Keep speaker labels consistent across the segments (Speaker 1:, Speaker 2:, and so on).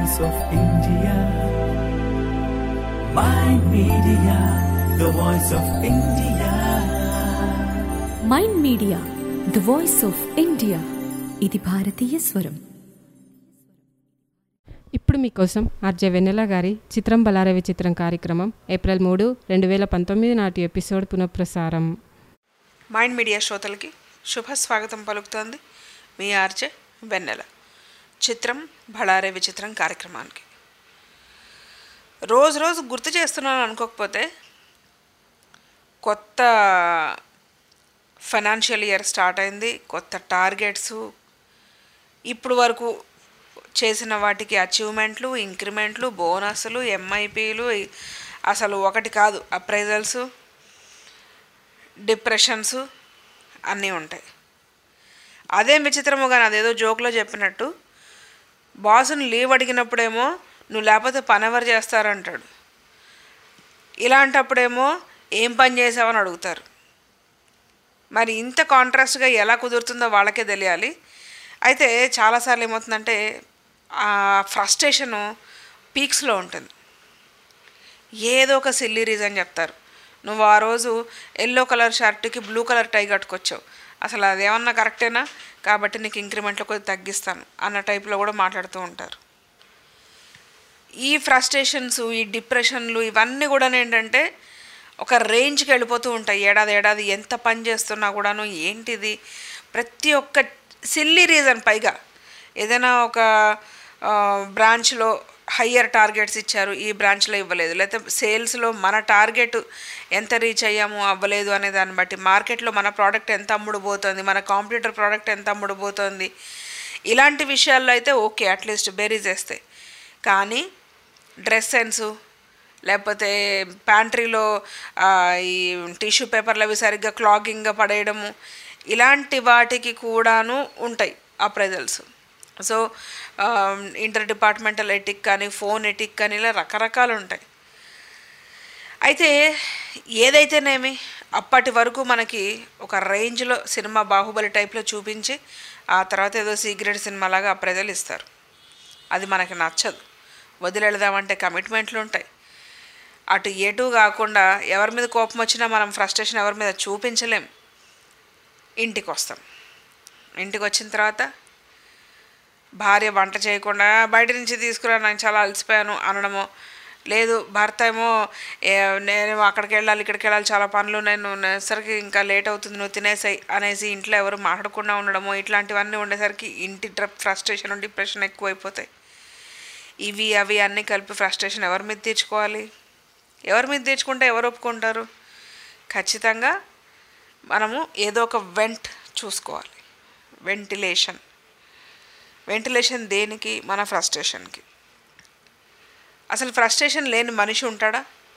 Speaker 1: voice of India. My media, the voice of India.
Speaker 2: Mind Media the voice of India ఇది భారతీయ స్వరం
Speaker 3: ఇప్పుడు మీకోసం ఆర్జే వెన్నెల గారి చిత్రం బలారే విచిత్రం కార్యక్రమం ఏప్రిల్ మూడు రెండు వేల పంతొమ్మిది నాటి ఎపిసోడ్ పునఃప్రసారం
Speaker 4: మైండ్ మీడియా శ్రోతలకి శుభ స్వాగతం పలుకుతోంది మీ ఆర్జే వెన్నెల చిత్రం భళారే విచిత్రం కార్యక్రమానికి రోజు రోజు గుర్తు చేస్తున్నాను అనుకోకపోతే కొత్త ఫైనాన్షియల్ ఇయర్ స్టార్ట్ అయింది కొత్త టార్గెట్స్ ఇప్పుడు వరకు చేసిన వాటికి అచీవ్మెంట్లు ఇంక్రిమెంట్లు బోనస్లు ఎంఐపీలు అసలు ఒకటి కాదు అప్రైజల్స్ డిప్రెషన్స్ అన్నీ ఉంటాయి అదేం విచిత్రమో కానీ అదేదో జోక్లో చెప్పినట్టు బాసుని లీవ్ అడిగినప్పుడేమో నువ్వు లేకపోతే పని ఎవరు చేస్తారంటాడు ఇలాంటప్పుడేమో ఏం పని చేసావని అడుగుతారు మరి ఇంత కాంట్రాస్ట్గా ఎలా కుదురుతుందో వాళ్ళకే తెలియాలి అయితే చాలాసార్లు ఏమవుతుందంటే ఆ ఫ్రస్ట్రేషను పీక్స్లో ఉంటుంది ఏదో ఒక సిల్లీ రీజన్ చెప్తారు నువ్వు ఆ రోజు ఎల్లో కలర్ షర్ట్కి బ్లూ కలర్ టై కట్టుకొచ్చావు అసలు అదేమన్నా కరెక్టేనా కాబట్టి నీకు ఇంక్రిమెంట్లో కొద్దిగా తగ్గిస్తాను అన్న టైప్లో కూడా మాట్లాడుతూ ఉంటారు ఈ ఫ్రస్ట్రేషన్స్ ఈ డిప్రెషన్లు ఇవన్నీ కూడా ఏంటంటే ఒక రేంజ్కి వెళ్ళిపోతూ ఉంటాయి ఏడాది ఏడాది ఎంత పని చేస్తున్నా కూడాను ఏంటిది ప్రతి ఒక్క సిల్లీ రీజన్ పైగా ఏదైనా ఒక బ్రాంచ్లో హయ్యర్ టార్గెట్స్ ఇచ్చారు ఈ బ్రాంచ్లో ఇవ్వలేదు లేకపోతే సేల్స్లో మన టార్గెట్ ఎంత రీచ్ అయ్యాము అవ్వలేదు అనే దాన్ని బట్టి మార్కెట్లో మన ప్రోడక్ట్ ఎంత అమ్ముడుపోతుంది మన కాంప్యూటర్ ప్రోడక్ట్ ఎంత అమ్ముడుపోతుంది ఇలాంటి విషయాల్లో అయితే ఓకే అట్లీస్ట్ బెరీ చేస్తాయి కానీ డ్రెస్ సెన్సు లేకపోతే ప్యాంట్రీలో ఈ టిష్యూ పేపర్లు అవి సరిగ్గా క్లాగింగ్గా పడేయడము ఇలాంటి వాటికి కూడాను ఉంటాయి అప్రైజల్స్ సో ఇంటర్ డిపార్ట్మెంటల్ ఎటిక్ కానీ ఫోన్ ఎటిక్ కానీ ఇలా రకరకాలు ఉంటాయి అయితే ఏదైతేనేమి అప్పటి వరకు మనకి ఒక రేంజ్లో సినిమా బాహుబలి టైప్లో చూపించి ఆ తర్వాత ఏదో సీక్రెట్ సినిమాలాగా ఆ ప్రజలు ఇస్తారు అది మనకి నచ్చదు వదిలేదామంటే కమిట్మెంట్లు ఉంటాయి అటు ఎటు కాకుండా ఎవరి మీద కోపం వచ్చినా మనం ఫ్రస్ట్రేషన్ ఎవరి మీద చూపించలేం ఇంటికి వస్తాం ఇంటికి వచ్చిన తర్వాత భార్య వంట చేయకుండా బయట నుంచి తీసుకురా నేను చాలా అలసిపోయాను అనడమో లేదు భర్త ఏమో నేను అక్కడికి వెళ్ళాలి ఇక్కడికి వెళ్ళాలి చాలా పనులు నేను సరికి ఇంకా లేట్ అవుతుంది నువ్వు తినేసాయి అనేసి ఇంట్లో ఎవరు మాట్లాడకుండా ఉండడమో ఇట్లాంటివన్నీ ఉండేసరికి ఇంటి ఫ్రస్ట్రేషన్ డిప్రెషన్ ఎక్కువైపోతాయి ఇవి అవి అన్నీ కలిపి ఫ్రస్ట్రేషన్ ఎవరి మీద తీర్చుకోవాలి ఎవరి మీద తీర్చుకుంటే ఎవరు ఒప్పుకుంటారు ఖచ్చితంగా మనము ఏదో ఒక వెంట్ చూసుకోవాలి వెంటిలేషన్ వెంటిలేషన్ దేనికి మన ఫ్రస్ట్రేషన్కి అసలు ఫ్రస్ట్రేషన్ లేని మనిషి ఉంటాడా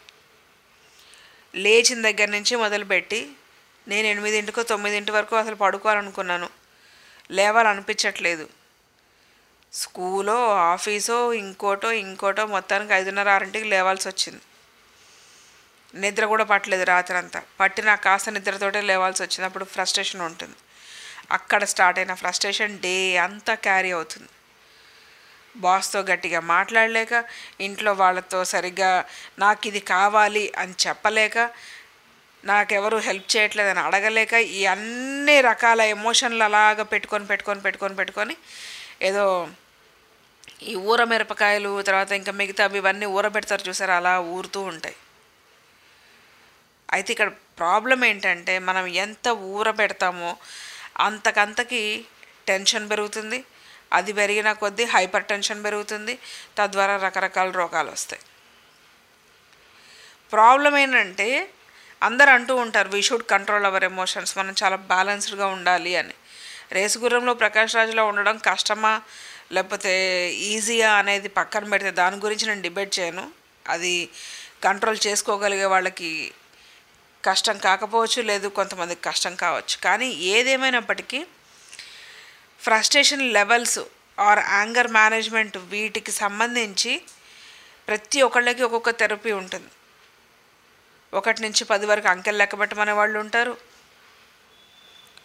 Speaker 4: లేచిన దగ్గర నుంచి మొదలుపెట్టి నేను ఎనిమిదింటికో తొమ్మిదింటి వరకు అసలు పడుకోవాలనుకున్నాను లేవాలనిపించట్లేదు స్కూలో ఆఫీసో ఇంకోటో ఇంకోటో మొత్తానికి ఐదున్నర ఆరింటికి లేవాల్సి వచ్చింది నిద్ర కూడా పట్టలేదు రాత్రి అంతా పట్టిన కాస్త నిద్రతోటే లేవాల్సి వచ్చింది అప్పుడు ఫ్రస్ట్రేషన్ ఉంటుంది అక్కడ స్టార్ట్ అయిన ఫ్రస్ట్రేషన్ డే అంతా క్యారీ అవుతుంది బాస్తో గట్టిగా మాట్లాడలేక ఇంట్లో వాళ్ళతో సరిగ్గా నాకు ఇది కావాలి అని చెప్పలేక నాకెవరు హెల్ప్ చేయట్లేదని అడగలేక ఈ అన్ని రకాల ఎమోషన్లు అలాగ పెట్టుకొని పెట్టుకొని పెట్టుకొని పెట్టుకొని ఏదో ఈ ఊర మిరపకాయలు తర్వాత ఇంకా మిగతా ఇవన్నీ ఊర పెడతారు చూసారు అలా ఊరుతూ ఉంటాయి అయితే ఇక్కడ ప్రాబ్లం ఏంటంటే మనం ఎంత ఊర పెడతామో అంతకంతకి టెన్షన్ పెరుగుతుంది అది పెరిగిన కొద్దీ హైపర్ టెన్షన్ పెరుగుతుంది తద్వారా రకరకాల రోగాలు వస్తాయి ప్రాబ్లం ఏంటంటే అందరు అంటూ ఉంటారు we should control our emotions మనం చాలా బ్యాలెన్స్డ్గా ఉండాలి అని రేసు గుర్రంలో ప్రకాష్ రాజులో ఉండడం కష్టమా లేకపోతే ఈజీయా అనేది పక్కన పెడితే దాని గురించి నేను డిబేట్ చేయను అది కంట్రోల్ చేసుకోగలిగే వాళ్ళకి కష్టం కాకపోవచ్చు లేదు కొంతమందికి కష్టం కావచ్చు కానీ ఏదేమైనప్పటికీ frustration levels or anger management వీటికి సంబంధించి ప్రతి ఒక్కళ్ళకి ఒక్కొక్క థెరపీ ఉంటుంది ఒకటి నుంచి పది వరకు అంకెలు లెక్క పెట్టమనే వాళ్ళు ఉంటారు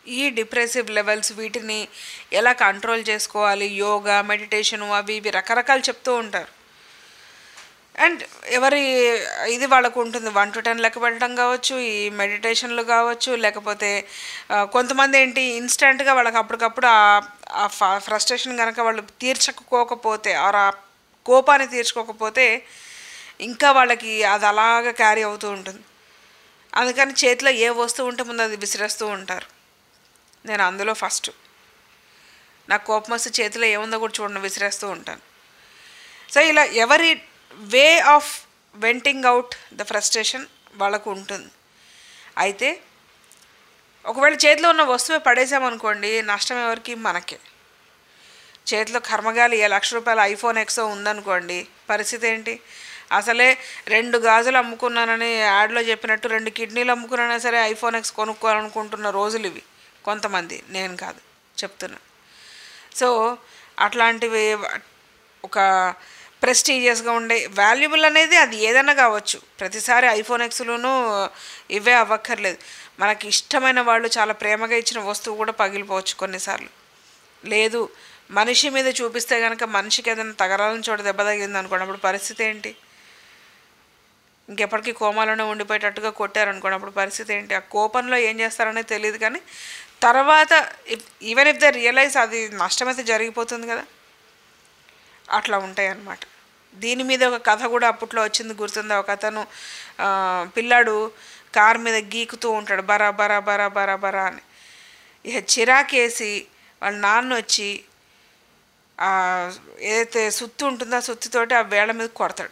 Speaker 4: ఈ డిప్రెసివ్ లెవెల్స్ వీటిని ఎలా కంట్రోల్ చేసుకోవాలి యోగా మెడిటేషను అవి ఇవి రకరకాలు చెప్తూ ఉంటారు అండ్ ఎవరి ఇది వాళ్ళకు ఉంటుంది వన్ టు టెన్ లెక్క పెట్టడం కావచ్చు ఈ మెడిటేషన్లు కావచ్చు లేకపోతే ఆ, కొంతమంది ఏంటి ఇన్స్టెంట్గా వాళ్ళకి అప్పటికప్పుడు ఆ- ఆ ఫ్రస్ట్రేషన్ కనుక వాళ్ళు తీర్చకపోకపోతే ఆర్ ఆ కోపాన్ని తీర్చుకోకపోతే ఇంకా వాళ్ళకి అది అలాగా క్యారీ అవుతూ ఉంటుంది అందుకని చేతిలో ఏ వస్తువు ఉంటే ముందు అది విసిరేస్తూ ఉంటారు నేను అందులో ఫస్ట్ నాకు కోపం వస్తే చేతిలో ఏముందో కూడా చూడండి విసిరేస్తూ ఉంటాను సో ఇలా ఎవరి way of venting out the frustration వాళ్ళకు ఉంటుంది అయితే ఒకవేళ చేతిలో ఉన్న వస్తువే పడేసామనుకోండి నష్టం ఎవరికి మనకే చేతిలో కర్మగాలి ఏ లక్ష రూపాయల ఐఫోన్ ఎక్సో ఉందనుకోండి పరిస్థితి ఏంటి అసలే రెండు గాజులు అమ్ముకున్నానని యాడ్లో చెప్పినట్టు రెండు కిడ్నీలు అమ్ముకున్నా సరే ఐఫోన్ ఎక్స్ కొనుక్కోవాలనుకుంటున్న రోజులు ఇవి కొంతమంది నేను కాదు చెప్తున్నా సో అట్లాంటివి ఒక ప్రెస్టీజియస్గా ఉండే వాల్యుబుల్ అనేది అది ఏదైనా కావచ్చు ప్రతిసారి ఐఫోన్ ఎక్స్లోనూ ఇవే అవ్వక్కర్లేదు మనకి ఇష్టమైన వాళ్ళు చాలా ప్రేమగా ఇచ్చిన వస్తువు కూడా పగిలిపోవచ్చు కొన్నిసార్లు లేదు మనిషి మీద చూపిస్తే కనుక మనిషికి ఏదైనా తగరాలని చోట దెబ్బ తగిలింది అనుకోండి అప్పుడు పరిస్థితి ఏంటి ఇంకెప్పటికీ కోమాలోనే ఉండిపోయేటట్టుగా కొట్టారనుకోండి అప్పుడు పరిస్థితి ఏంటి ఆ కోపంలో ఏం చేస్తారనేది తెలియదు కానీ తర్వాత ఈవెన్ ఇఫ్ ద రియలైజ్ అది నష్టమైతే జరిగిపోతుంది కదా అట్లా ఉంటాయి అన్నమాట దీని మీద ఒక కథ కూడా అప్పట్లో వచ్చింది గుర్తుందా ఒక అతను ఆ, పిల్లాడు కార్ మీద గీకుతూ ఉంటాడు బరా బరా బరా బరా బరా అని ఇక చిరాకేసి వాళ్ళ నాన్న వచ్చి ఆ ఏదైతే సుత్తి ఉంటుందో ఆ సుత్తితోటి ఆ వేళ్ళ మీద కొడతాడు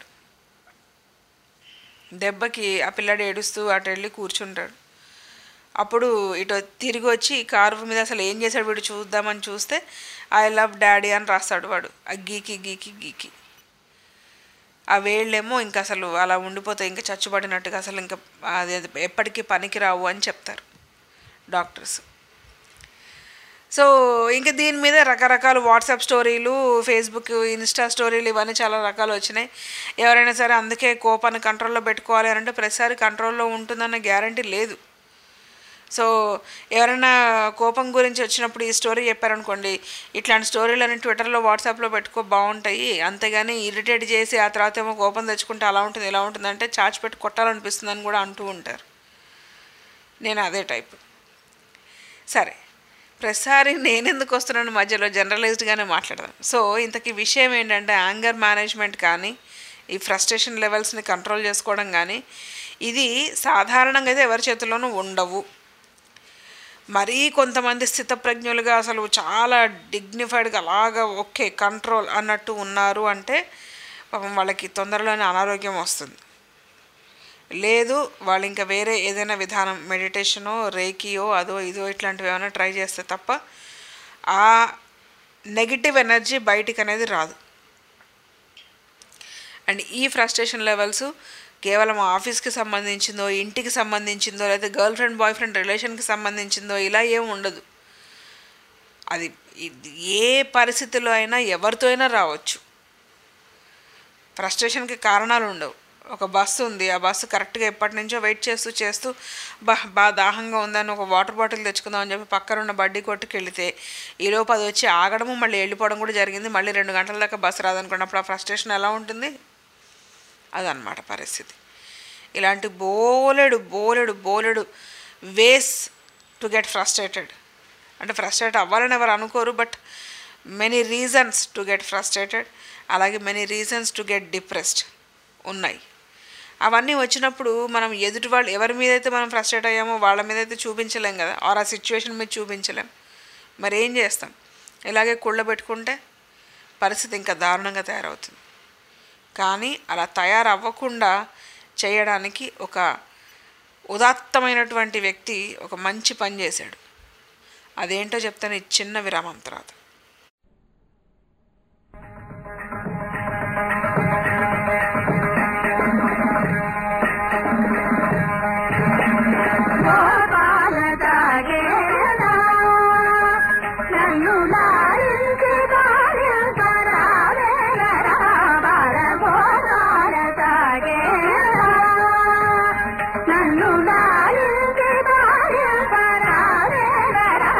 Speaker 4: దెబ్బకి ఆ పిల్లాడు ఏడుస్తూ అటు వెళ్ళి కూర్చుంటాడు అప్పుడు ఇటు తిరిగి వచ్చి ఈ కారు మీద అసలు ఏం చేశాడు వీడు చూద్దామని చూస్తే ఐ లవ్ డాడీ అని రాస్తాడు వాడు ఆ గీకి గీకి గీకి ఆ వేళ్ళేమో ఇంకా అసలు అలా ఉండిపోతాయి ఇంకా చచ్చుబడినట్టుగా అసలు ఇంకా అది అది ఎప్పటికీ పనికి రావు అని చెప్తారు డాక్టర్స్ సో ఇంకా దీని మీద రకరకాల వాట్సాప్ స్టోరీలు ఫేస్బుక్ ఇన్స్టా స్టోరీలు ఇవన్నీ చాలా రకాలు వచ్చినాయి ఎవరైనా సరే అందుకే కోపాన్ని కంట్రోల్లో పెట్టుకోవాలి అని అంటే ప్రతిసారి కంట్రోల్లో ఉంటుందన్న గ్యారంటీ లేదు సో ఎవరైనా కోపం గురించి వచ్చినప్పుడు ఈ స్టోరీ చెప్పారనుకోండి ఇట్లాంటి స్టోరీలని ట్విట్టర్లో వాట్సాప్లో పెట్టుకో బాగుంటాయి అంతేగాని ఇరిటేట్ చేసి ఆ తర్వాత ఏమో కోపం తెచ్చుకుంటే అలా ఉంటుంది ఇలా ఉంటుంది అంటే చాచి పెట్టి కొట్టాలనిపిస్తుంది అని కూడా అంటూ ఉంటారు నేను అదే టైప్ సరే ప్రతిసారి నేను ఎందుకు వస్తున్నాను మధ్యలో జనరలైజ్డ్గానే మాట్లాడదాం సో ఇంతకీ విషయం ఏంటంటే యాంగర్ మేనేజ్మెంట్ కానీ ఈ ఫ్రస్ట్రేషన్ లెవెల్స్ని కంట్రోల్ చేసుకోవడం కానీ ఇది సాధారణంగా అయితే ఎవరి చేతుల్లోనూ ఉండవు మరీ కొంతమంది స్థితప్రజ్ఞులుగా అసలు చాలా డిగ్నిఫైడ్గా అలాగా ఓకే కంట్రోల్ అన్నట్టు ఉన్నారు అంటే పాపం వాళ్ళకి తొందరలోనే అనారోగ్యం వస్తుంది లేదు వాళ్ళు ఇంకా వేరే ఏదైనా విధానం మెడిటేషనో రేకియో అదో ఇదో ఇట్లాంటివి ఏమైనా ట్రై చేస్తే తప్ప ఆ నెగిటివ్ ఎనర్జీ బయటికి అనేది రాదు అండ్ ఈ ఫ్రస్ట్రేషన్ లెవెల్స్ కేవలం ఆఫీస్కి సంబంధించిందో ఇంటికి సంబంధించిందో లేదా గర్ల్ ఫ్రెండ్ బాయ్ ఫ్రెండ్ రిలేషన్కి సంబంధించిందో ఇలా ఏం ఉండదు అది ఇది ఏ పరిస్థితిలో అయినా ఎవరితో అయినా రావచ్చు ఫ్రస్ట్రేషన్కి కారణాలు ఉండవు ఒక బస్సు ఉంది ఆ బస్సు కరెక్ట్గా ఎప్పటి నుంచో వెయిట్ చేస్తూ చేస్తూ బా బాగా దాహంగా ఉందని ఒక వాటర్ బాటిల్ తెచ్చుకుందాం అని చెప్పి పక్కన ఉన్న బడ్డీ కొట్టుకు వెళితే ఈలోపు అది వచ్చి ఆగడము మళ్ళీ వెళ్ళిపోవడం కూడా జరిగింది మళ్ళీ రెండు గంటల దాకా బస్సు రాదనుకున్నప్పుడు ఆ ఫ్రస్ట్రేషన్ ఎలా ఉంటుంది అదనమాట పరిస్థితి ఇలాంటి బోలెడు బోలెడు బోలెడు వేస్ టు గెట్ ఫ్రస్ట్రేటెడ్ అంటే ఫ్రస్ట్రేట్ అవ్వాలని ఎవరు అనుకోరు but many reasons to get frustrated అలాగే many reasons to get depressed ఉన్నాయి అవన్నీ వచ్చినప్పుడు మనం ఎదుటి వాళ్ళు ఎవరి మీద అయితే మనం ఫ్రస్ట్రేట్ అయ్యామో వాళ్ళ మీద అయితే చూపించలేం కదా ఆర్ ఆ సిచ్యువేషన్ మీద చూపించలేం మరి ఏం చేస్తాం ఇలాగే కుళ్ళ పెట్టుకుంటే పరిస్థితి ఇంకా దారుణంగా తయారవుతుంది కానీ అలా తయారవ్వకుండా చేయడానికి ఒక ఉదాత్తమైనటువంటి వ్యక్తి ఒక మంచి పని చేశాడు అదేంటో చెప్తాను ఈ చిన్న విరామం తర్వాత
Speaker 5: నన్ను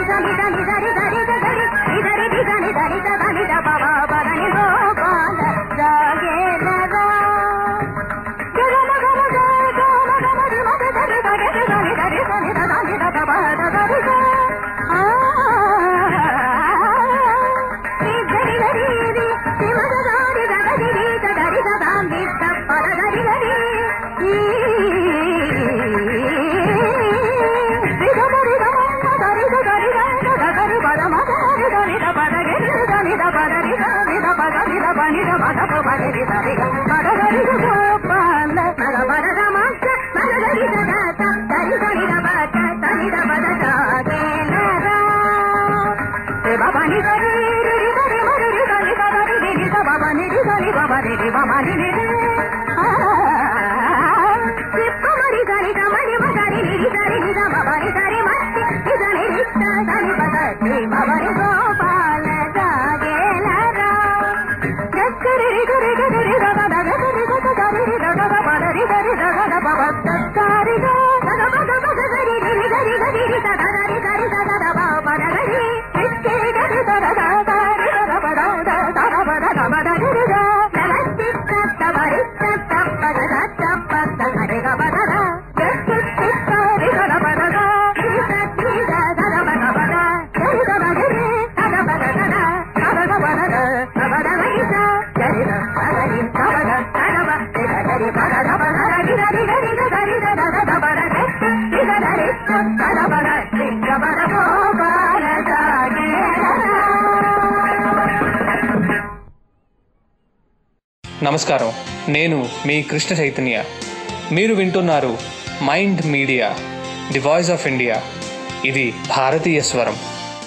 Speaker 5: నమస్కారం నేను మీ కృష్ణ చైతన్య మీరు వింటున్నారు Mind Media the voice of India ఇది భారతీయ స్వరం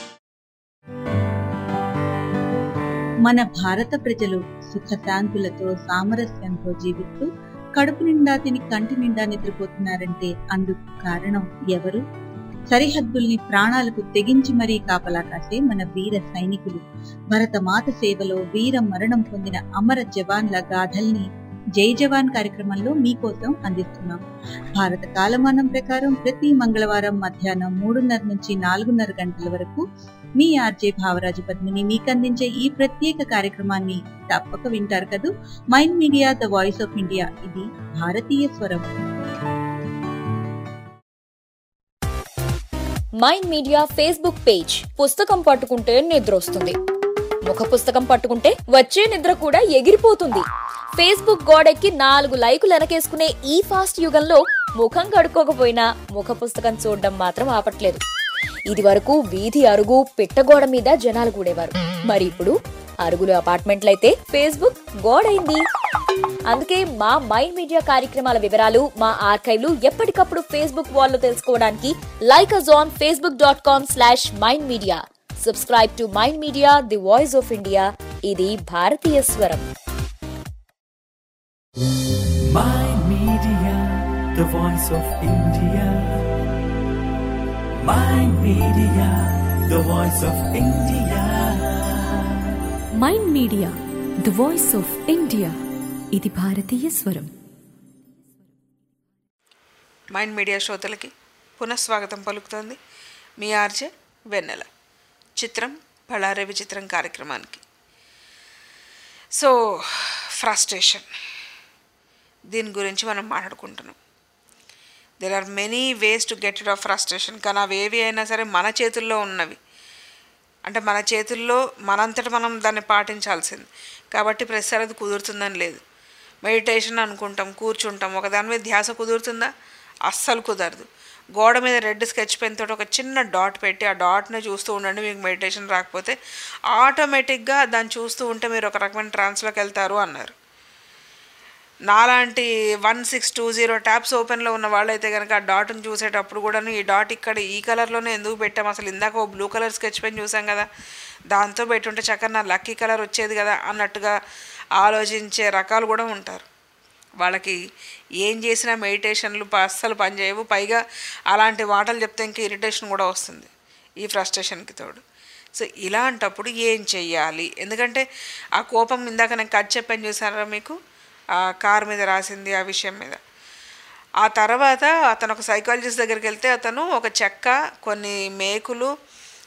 Speaker 6: మన భారత ప్రజలు సుఖశాంతులతో సామరస్యంతో జీవిస్తూ కడుపు నిండా తిని కంటి నిండా నిద్రపోతున్నారంటే అందుకు కారణం ఎవరు సరిహద్దుల్ని ప్రాణాలకు తెగించి మరీ కాపలా కాసే మన వీర సైనికులు భరతమాత సేవలో వీర మరణం పొందిన అమర జవాన్ల గాథల్ని జై జవాన్ కార్యక్రమంలో మీకోసం అందిస్తున్నాం భారత కాలమానం ప్రకారం ప్రతి మంగళవారం మధ్యాహ్నం మూడున్నర నుంచి నాలుగున్నర గంటల వరకు మీ ఆర్జే భావరాజు పద్మిని మీకు అందించే ఈ ప్రత్యేక కార్యక్రమాన్ని తప్పక వింటారు కదూ Mind Media the voice of India ఇది భారతీయ స్వరం
Speaker 7: మైండ్ మీడియా ఫేస్బుక్ పేజ్ పుస్తకం పట్టుకుంటే నిద్ర వస్తుంది ముఖ పుస్తకం పట్టుకుంటే వచ్చే నిద్ర కూడా ఎగిరిపోతుంది ఫేస్బుక్ గోడెక్కి నాలుగు లైకులు వెనకేసుకునే ఈ ఫాస్ట్ యుగంలో ముఖం కడుక్కోకపోయినా ముఖ పుస్తకం చూడడం మాత్రం ఆపట్లేదు ఇది వరకు వీధి అరుగు పిట్టగోడ మీద జనాలు కూడేవారు మరి ఇప్పుడు అరుగులు అపార్ట్మెంట్లయితే ఫేస్బుక్ గోడైంది అందుకే మా మైండ్ మీడియా కార్యక్రమాల వివరాలు మా ఆర్కైవ్లు ఎప్పటికప్పుడు ఫేస్బుక్ వాల్లో తెలుసుకోవడానికి like us on Facebook dot com slash Mind Media subscribe to Mind Media the voice of India ఇది భారతీయ స్వరం
Speaker 1: Mind Media, the voice of India. Mind Media, the voice of India.
Speaker 2: Mind Media the voice of India ఇది భారతీయ స్వరం
Speaker 4: Mind media శ్రోతలకి పునఃస్వాగతం పలుకుతోంది మీ RJ వెన్నెల చిత్రం బళారే విచిత్రం కార్యక్రమానికి సో ఫ్రస్ట్రేషన్ దీని గురించి మనం మాట్లాడుకుంటున్నాం there are many ways to get it off frustration కానీ అవి ఏవి అయినా సరే మన చేతుల్లో ఉన్నవి అంటే మన చేతుల్లో మనంతట మనం దాన్ని పాటించాల్సింది కాబట్టి ప్రతిసారి అది కుదురుతుందని లేదు మెడిటేషన్ అనుకుంటాం కూర్చుంటాం ఒక దాని మీద ధ్యాస కుదురుతుందా అస్సలు కుదరదు గోడ మీద రెడ్ స్కెచ్ పెన్ తోటి ఒక చిన్న డాట్ పెట్టి ఆ డాట్ని చూస్తూ ఉండండి మీకు మెడిటేషన్ రాకపోతే ఆటోమేటిక్గా దాన్ని చూస్తూ ఉంటే మీరు ఒక రకమైన ట్రాన్స్లోకి వెళ్తారు అన్నారు నాలాంటి one six two zero tabs ఓపెన్లో ఉన్న వాళ్ళైతే కనుక ఆ డాట్ని చూసేటప్పుడు కూడాను ఈ డాట్ ఇక్కడ ఈ కలర్లోనే ఎందుకు పెట్టాం అసలు ఇందాక ఓ బ్లూ కలర్ స్కెచ్ పెన్ చూసాం కదా దాంతో పెట్టుంటే చక్కగా నా లక్కీ కలర్ వచ్చేది కదా అన్నట్టుగా ఆలోచించే రకాలు కూడా ఉంటారు వాళ్ళకి ఏం చేసినా మెడిటేషన్లు ప- అస్సలు పనిచేయవు పైగా అలాంటి మాటలు చెప్తే ఇంకా ఇరిటేషన్ కూడా వస్తుంది ఈ ఫ్రస్ట్రేషన్కి తోడు సో ఇలాంటప్పుడు ఏం చెయ్యాలి ఎందుకంటే ఆ కోపం ఇందాక నేను కట్ చెప్పాను చూసారా మీకు ఆ కార్ మీద రాసింది ఆ విషయం మీద ఆ తర్వాత అతను ఒక సైకాలజిస్ట్ దగ్గరికి వెళ్తే అతను ఒక చెక్క కొన్ని మేకులు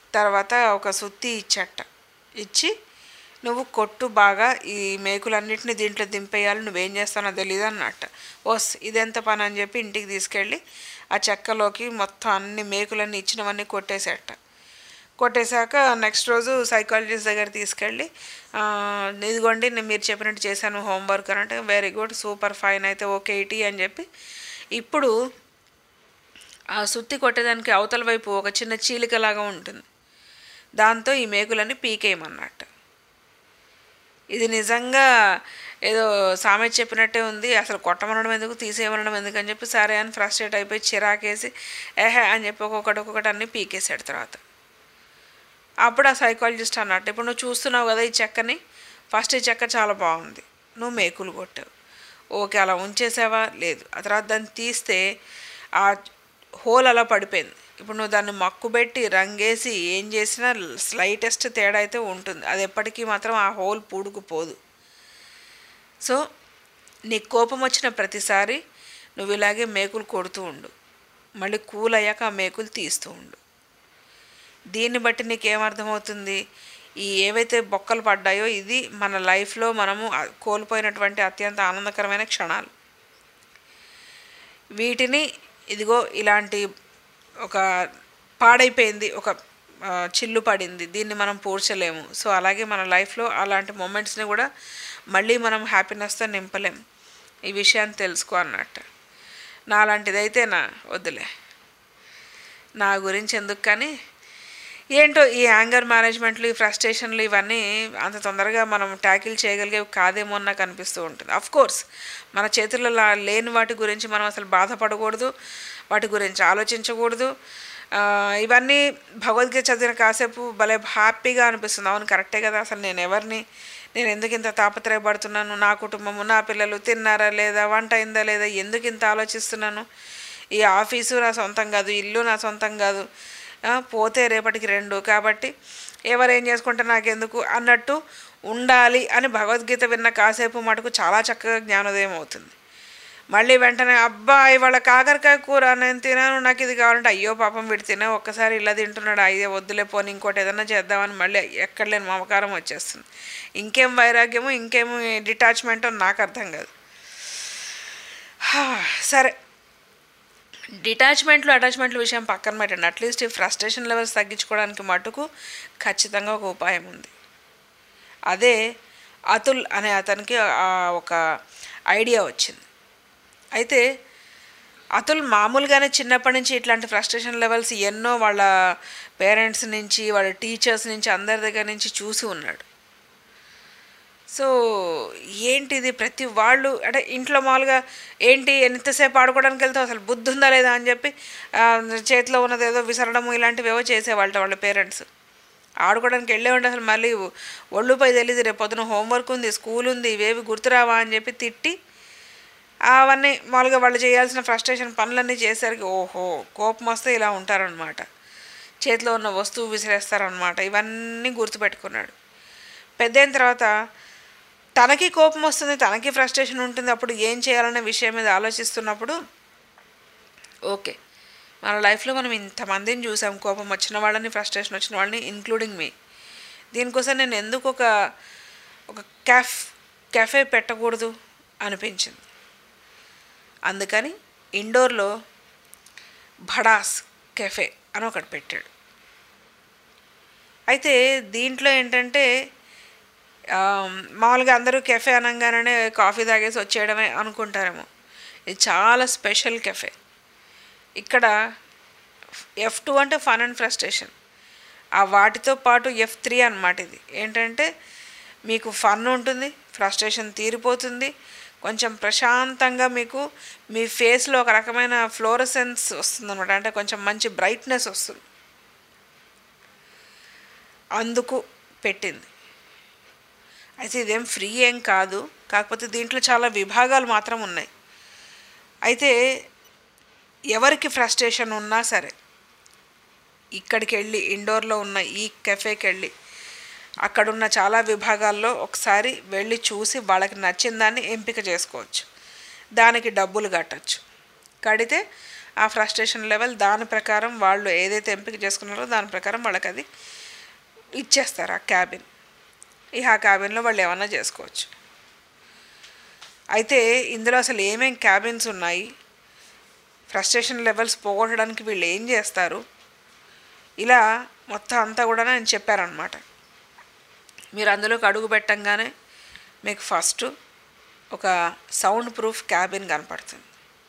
Speaker 4: తర్వాత ఒక సుత్తి ఇచ్చట ఇచ్చి నువ్వు కొట్టు బాగా ఈ మేకులన్నిటిని దీంట్లో దింపేయాలి నువ్వేం చేస్తానో తెలియదు అన్నట్ట ఓస్ ఇదెంత పని అని చెప్పి ఇంటికి తీసుకెళ్ళి ఆ చెక్కలోకి మొత్తం అన్ని మేకులన్నీ ఇచ్చినవన్నీ కొట్టేసేట కొట్టేశాక నెక్స్ట్ రోజు సైకాలజిస్ట్ దగ్గర తీసుకెళ్ళి "ఆ, ఇదిగోండి నేను మీరు చెప్పినట్టు చేశాను హోంవర్క్ అని అంటే వెరీ గుడ్ సూపర్ ఫైన్ అయితే ఓకే ఇటీ అని చెప్పి ఇప్పుడు ఆ సుత్తి కొట్టేదానికి అవతల వైపు ఒక చిన్న చీలికలాగా ఉంటుంది దాంతో ఈ మేకులన్నీ పీకేయమన్నట్టు ఇది నిజంగా ఏదో సామెత చెప్పినట్టే ఉంది అసలు కొట్టమనడం ఎందుకు తీసేయమనడం ఎందుకు అని చెప్పి సరే అని ఫ్రస్ట్రేట్ అయిపోయి చిరాకేసి ఏహే అని చెప్పి ఒక్కొక్కటి ఒక్కొక్కటి అన్నీ పీకేసాడు తర్వాత అప్పుడు ఆ సైకాలజిస్ట్ అన్నట్టు ఇప్పుడు నువ్వు చూస్తున్నావు కదా ఈ చెక్కని ఫస్ట్ ఈ చెక్క చాలా బాగుంది నువ్వు మేకులు కొట్టావు ఓకే అలా ఉంచేసావా లేదు ఆ తర్వాత దాన్ని తీస్తే ఆ హోల్ అలా పడిపోయింది ఇప్పుడు నువ్వు దాన్ని మక్కుబెట్టి రంగేసి ఏం చేసినా స్లైటెస్ట్ తేడా అయితే ఉంటుంది అది ఎప్పటికీ మాత్రం ఆ హోల్ పూడుకుపోదు సో నీకు కోపం వచ్చిన ప్రతిసారి నువ్వు ఇలాగే మేకులు కొడుతూ ఉండు మళ్ళీ కూల్ అయ్యాక ఆ మేకులు తీస్తూ ఉండు దీన్ని బట్టి నీకు ఏమర్థమవుతుంది ఈ ఏవైతే బొక్కలు పడ్డాయో ఇది మన లైఫ్లో మనము ఆ- కోల్పోయినటువంటి అత్యంత ఆనందకరమైన క్షణాలు వీటిని ఇదిగో ఇలాంటి ఒక పాడైపోయింది ఒక ఆ, చిల్లు పడింది దీన్ని మనం పూడ్చలేము సో అలాగే మన లైఫ్లో అలాంటి మూమెంట్స్ని కూడా మళ్ళీ మనం హ్యాపీనెస్తో నింపలేం ఈ విషయాన్ని తెలుసుకో అన్నట్టు నాలాంటిదైతే నా వద్దులే నా గురించి ఎందుకు కానీ ఏంటో ఈ యాంగర్ మేనేజ్మెంట్లు ఈ ఫ్రస్ట్రేషన్లు ఇవన్నీ అంత తొందరగా మనం ట్యాకిల్ చేయగలిగేవి కాదేమో అని నాకు అనిపిస్తూ ఉంటుంది అఫ్ కోర్స్ మన చేతుల్లో లా- లేని వాటి గురించి మనం అసలు బాధపడకూడదు వాటి గురించి ఆలోచించకూడదు ఆ, ఇవన్నీ భగవద్గీత చదివిన కాసేపు భలే హ్యాపీగా అనిపిస్తుంది అవును కరెక్టే కదా అసలు నేను ఎవరిని నేను ఎందుకు ఇంత తాపత్రయపడుతున్నాను నా కుటుంబము నా పిల్లలు తిన్నారా లేదా వంట అయిందా లేదా ఎందుకు ఇంత ఆలోచిస్తున్నాను ఈ ఆఫీసు నా సొంతం కాదు ఇల్లు నా సొంతం కాదు ఆ, పోతే రేపటికి రెండు కాబట్టి ఎవరేం చేసుకుంటే నాకెందుకు అన్నట్టు ఉండాలి అని భగవద్గీత విన్న కాసేపు మటుకు చాలా చక్కగా జ్ఞానోదయం అవుతుంది మళ్ళీ వెంటనే అబ్బా ఇవాళ కాకరకాయ కూర నేను తినాను నాకు ఇది కావాలంటే అయ్యో పాపం వీడు తినే ఒక్కసారి ఇలా తింటున్నాడు అయ్యే వద్దులే పోని ఇంకోటి ఏదైనా చేద్దామని మళ్ళీ ఎక్కడ లేని మమకారం వచ్చేస్తుంది ఇంకేం వైరాగ్యము ఇంకేం డిటాచ్మెంటో నాకు అర్థం కాదు హా, సరే డిటాచ్మెంట్లు అటాచ్మెంట్ల విషయం పక్కన పెట్టండి అట్లీస్ట్ ఈ ఫ్రస్ట్రేషన్ లెవెల్స్ తగ్గించుకోవడానికి మటుకు ఖచ్చితంగా ఒక ఉపాయం ఉంది అదే అతుల్ అనే అతనికి ఆ ఒక ఐడియా వచ్చింది అయితే అతుల్ మామూలుగానే చిన్నప్పటి నుంచి ఇట్లాంటి ఫ్రస్ట్రేషన్ లెవెల్స్ ఎన్నో వాళ్ళ పేరెంట్స్ నుంచి వాళ్ళ టీచర్స్ నుంచి అందరి దగ్గర నుంచి చూసి ఉన్నాడు సో ఏంటిది ప్రతి వాళ్ళు అంటే ఇంట్లో మామూలుగా ఏంటి ఎంతసేపు ఆడుకోవడానికి వెళ్తే అసలు బుద్ధి ఉందా లేదా అని చెప్పి ఆ, చేతిలో ఉన్నది ఏదో విసరడము ఇలాంటివి ఏవో చేసేవాళ్ళ వాళ్ళ పేరెంట్స్ ఆడుకోవడానికి వెళ్ళే ఉంటే అసలు మళ్ళీ ఒళ్ళుపై తెలియదు రేపు పొద్దున హోంవర్క్ ఉంది స్కూల్ ఉంది ఇవేవి గుర్తురావా అని చెప్పి తిట్టి అవన్నీ మామూలుగా వాళ్ళు చేయాల్సిన ఫ్రస్ట్రేషన్ పనులన్నీ చేసరికి ఓహో కోపం వస్తే ఇలా ఉంటారనమాట చేతిలో ఉన్న వస్తువు విసిరేస్తారనమాట ఇవన్నీ గుర్తుపెట్టుకున్నాడు పెద్ద అయిన తర్వాత తనకి కోపం వస్తుంది తనకి ఫ్రస్ట్రేషన్ ఉంటుంది అప్పుడు ఏం చేయాలనే విషయం మీద ఆలోచిస్తున్నప్పుడు ఓకే మన లైఫ్లో మనం ఇంతమందిని చూసాం కోపం వచ్చిన వాళ్ళని ఫ్రస్ట్రేషన్ వచ్చిన వాళ్ళని ఇంక్లూడింగ్ మీ దీనికోసం నేను ఎందుకు ఒక ఒక క్యాఫ్ కెఫే పెట్టకూడదు అనిపించింది అందుకని ఇండోర్లో భడాస్ కెఫే అని ఒకటి పెట్టాడు అయితే దీంట్లో ఏంటంటే ఆ, మామూలుగా అందరూ కెఫే అనగానే కాఫీ తాగేసి వచ్చేయడమే అనుకుంటారేమో ఇది చాలా స్పెషల్ కెఫే ఇక్కడ ఎఫ్ టూ అంటే ఫన్ అండ్ ఫ్రస్ట్రేషన్ ఆ వాటితో పాటు ఎఫ్ త్రీ అనమాట ఇది ఏంటంటే మీకు ఫన్ ఉంటుంది ఫ్రస్ట్రేషన్ తీరిపోతుంది కొంచెం ప్రశాంతంగా మీకు మీ ఫేస్లో ఒక రకమైన ఫ్లోరసెన్స్ వస్తుంది అనమాట అంటే కొంచెం మంచి బ్రైట్నెస్ వస్తుంది అందుకు పెట్టింది అయితే ఇదేం ఫ్రీ ఏం కాదు కాకపోతే దీంట్లో చాలా విభాగాలు మాత్రం ఉన్నాయి అయితే ఎవరికి ఫ్రస్ట్రేషన్ ఉన్నా సరే ఇక్కడికి వెళ్ళి ఇండోర్లో ఉన్న ఈ కెఫేకి వెళ్ళి అక్కడున్న చాలా విభాగాల్లో ఒకసారి వెళ్ళి చూసి వాళ్ళకి నచ్చిన దాన్ని ఎంపిక చేసుకోవచ్చు దానికి డబ్బులు కట్టచ్చు కడితే ఆ ఫ్రస్ట్రేషన్ లెవెల్ దాని ప్రకారం వాళ్ళు ఏదైతే ఎంపిక చేసుకున్నారో దాని ప్రకారం వాళ్ళకి అది ఇచ్చేస్తారు ఆ క్యాబిన్ ఇక ఆ క్యాబిన్లో వాళ్ళు ఏమన్నా చేసుకోవచ్చు అయితే ఇందులో అసలు ఏమేం క్యాబిన్స్ ఉన్నాయి ఫ్రస్ట్రేషన్ లెవెల్స్ పోగొట్టడానికి వీళ్ళు ఏం చేస్తారు ఇలా మొత్తం అంతా కూడా నేను చెప్పారనమాట మీరు అందులోకి అడుగు పెట్టంగానే మీకు ఫస్ట్ ఒక సౌండ్ ప్రూఫ్ క్యాబిన్ కనపడుతుంది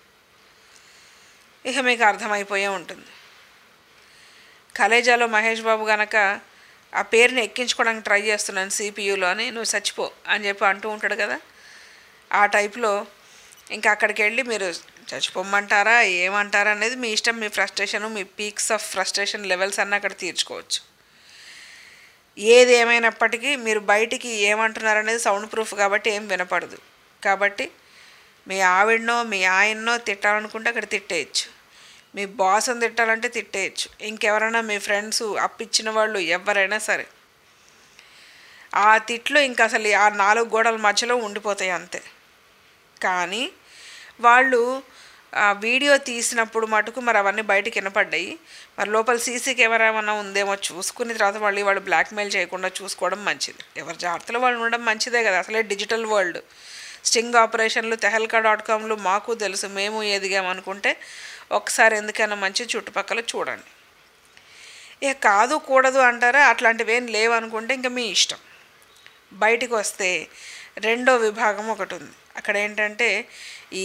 Speaker 4: ఇక మీకు అర్థమైపోయే ఉంటుంది కలేజాలో మహేష్ బాబు గనక ఆ పేరుని ఎక్కించుకోవడానికి ట్రై చేస్తున్నాను సిపియూలో అని నువ్వు చచ్చిపో అని చెప్పి అంటూ ఉంటాడు కదా ఆ టైప్లో ఇంకా అక్కడికి వెళ్ళి మీరు చచ్చిపోమ్మంటారా ఏమంటారా అనేది మీ ఇష్టం మీ ఫ్రస్ట్రేషన్ మీ పీక్స్ ఆఫ్ ఫ్రస్ట్రేషన్ లెవెల్స్ అన్నీ అక్కడ తీర్చుకోవచ్చు ఏది ఏమైనప్పటికీ మీరు బయటికి ఏమంటున్నారనేది సౌండ్ ప్రూఫ్ కాబట్టి ఏం వినపడదు కాబట్టి మీ ఆవిడనో మీ ఆయన్నో తిట్టాలనుకుంటే అక్కడ తిట్టేయచ్చు మీ బాస్ని తిట్టాలంటే తిట్టేయచ్చు ఇంకెవరైనా మీ ఫ్రెండ్స్ అప్పిచ్చిన వాళ్ళు ఎవరైనా సరే ఆ తిట్లు ఇంకా అసలు ఆ నాలుగు గోడల మధ్యలో ఉండిపోతాయి అంతే కానీ వాళ్ళు ఆ వీడియో తీసినప్పుడు మటుకు మరి అవన్నీ బయటికి వినపడ్డాయి మరి లోపల సీసీ కెమెరా ఏమన్నా ఉందేమో చూసుకుని తర్వాత మళ్ళీ వాళ్ళు బ్లాక్మెయిల్ చేయకుండా చూసుకోవడం మంచిది ఎవరి జాగ్రత్తలో వాళ్ళు ఉండడం మంచిదే కదా అసలే డిజిటల్ వరల్డ్ స్టింగ్ ఆపరేషన్లు తెహల్కా డాట్ కామ్లు మాకు తెలుసు మేము ఎదిగామనుకుంటే ఒకసారి ఎందుకైనా మంచి చుట్టుపక్కల చూడండి ఇక కాదు కూడదు అంటారా అట్లాంటివి ఏం లేవనుకుంటే ఇంకా మీ ఇష్టం బయటికి వస్తే రెండో విభాగం ఒకటి ఉంది అక్కడ ఏంటంటే ఈ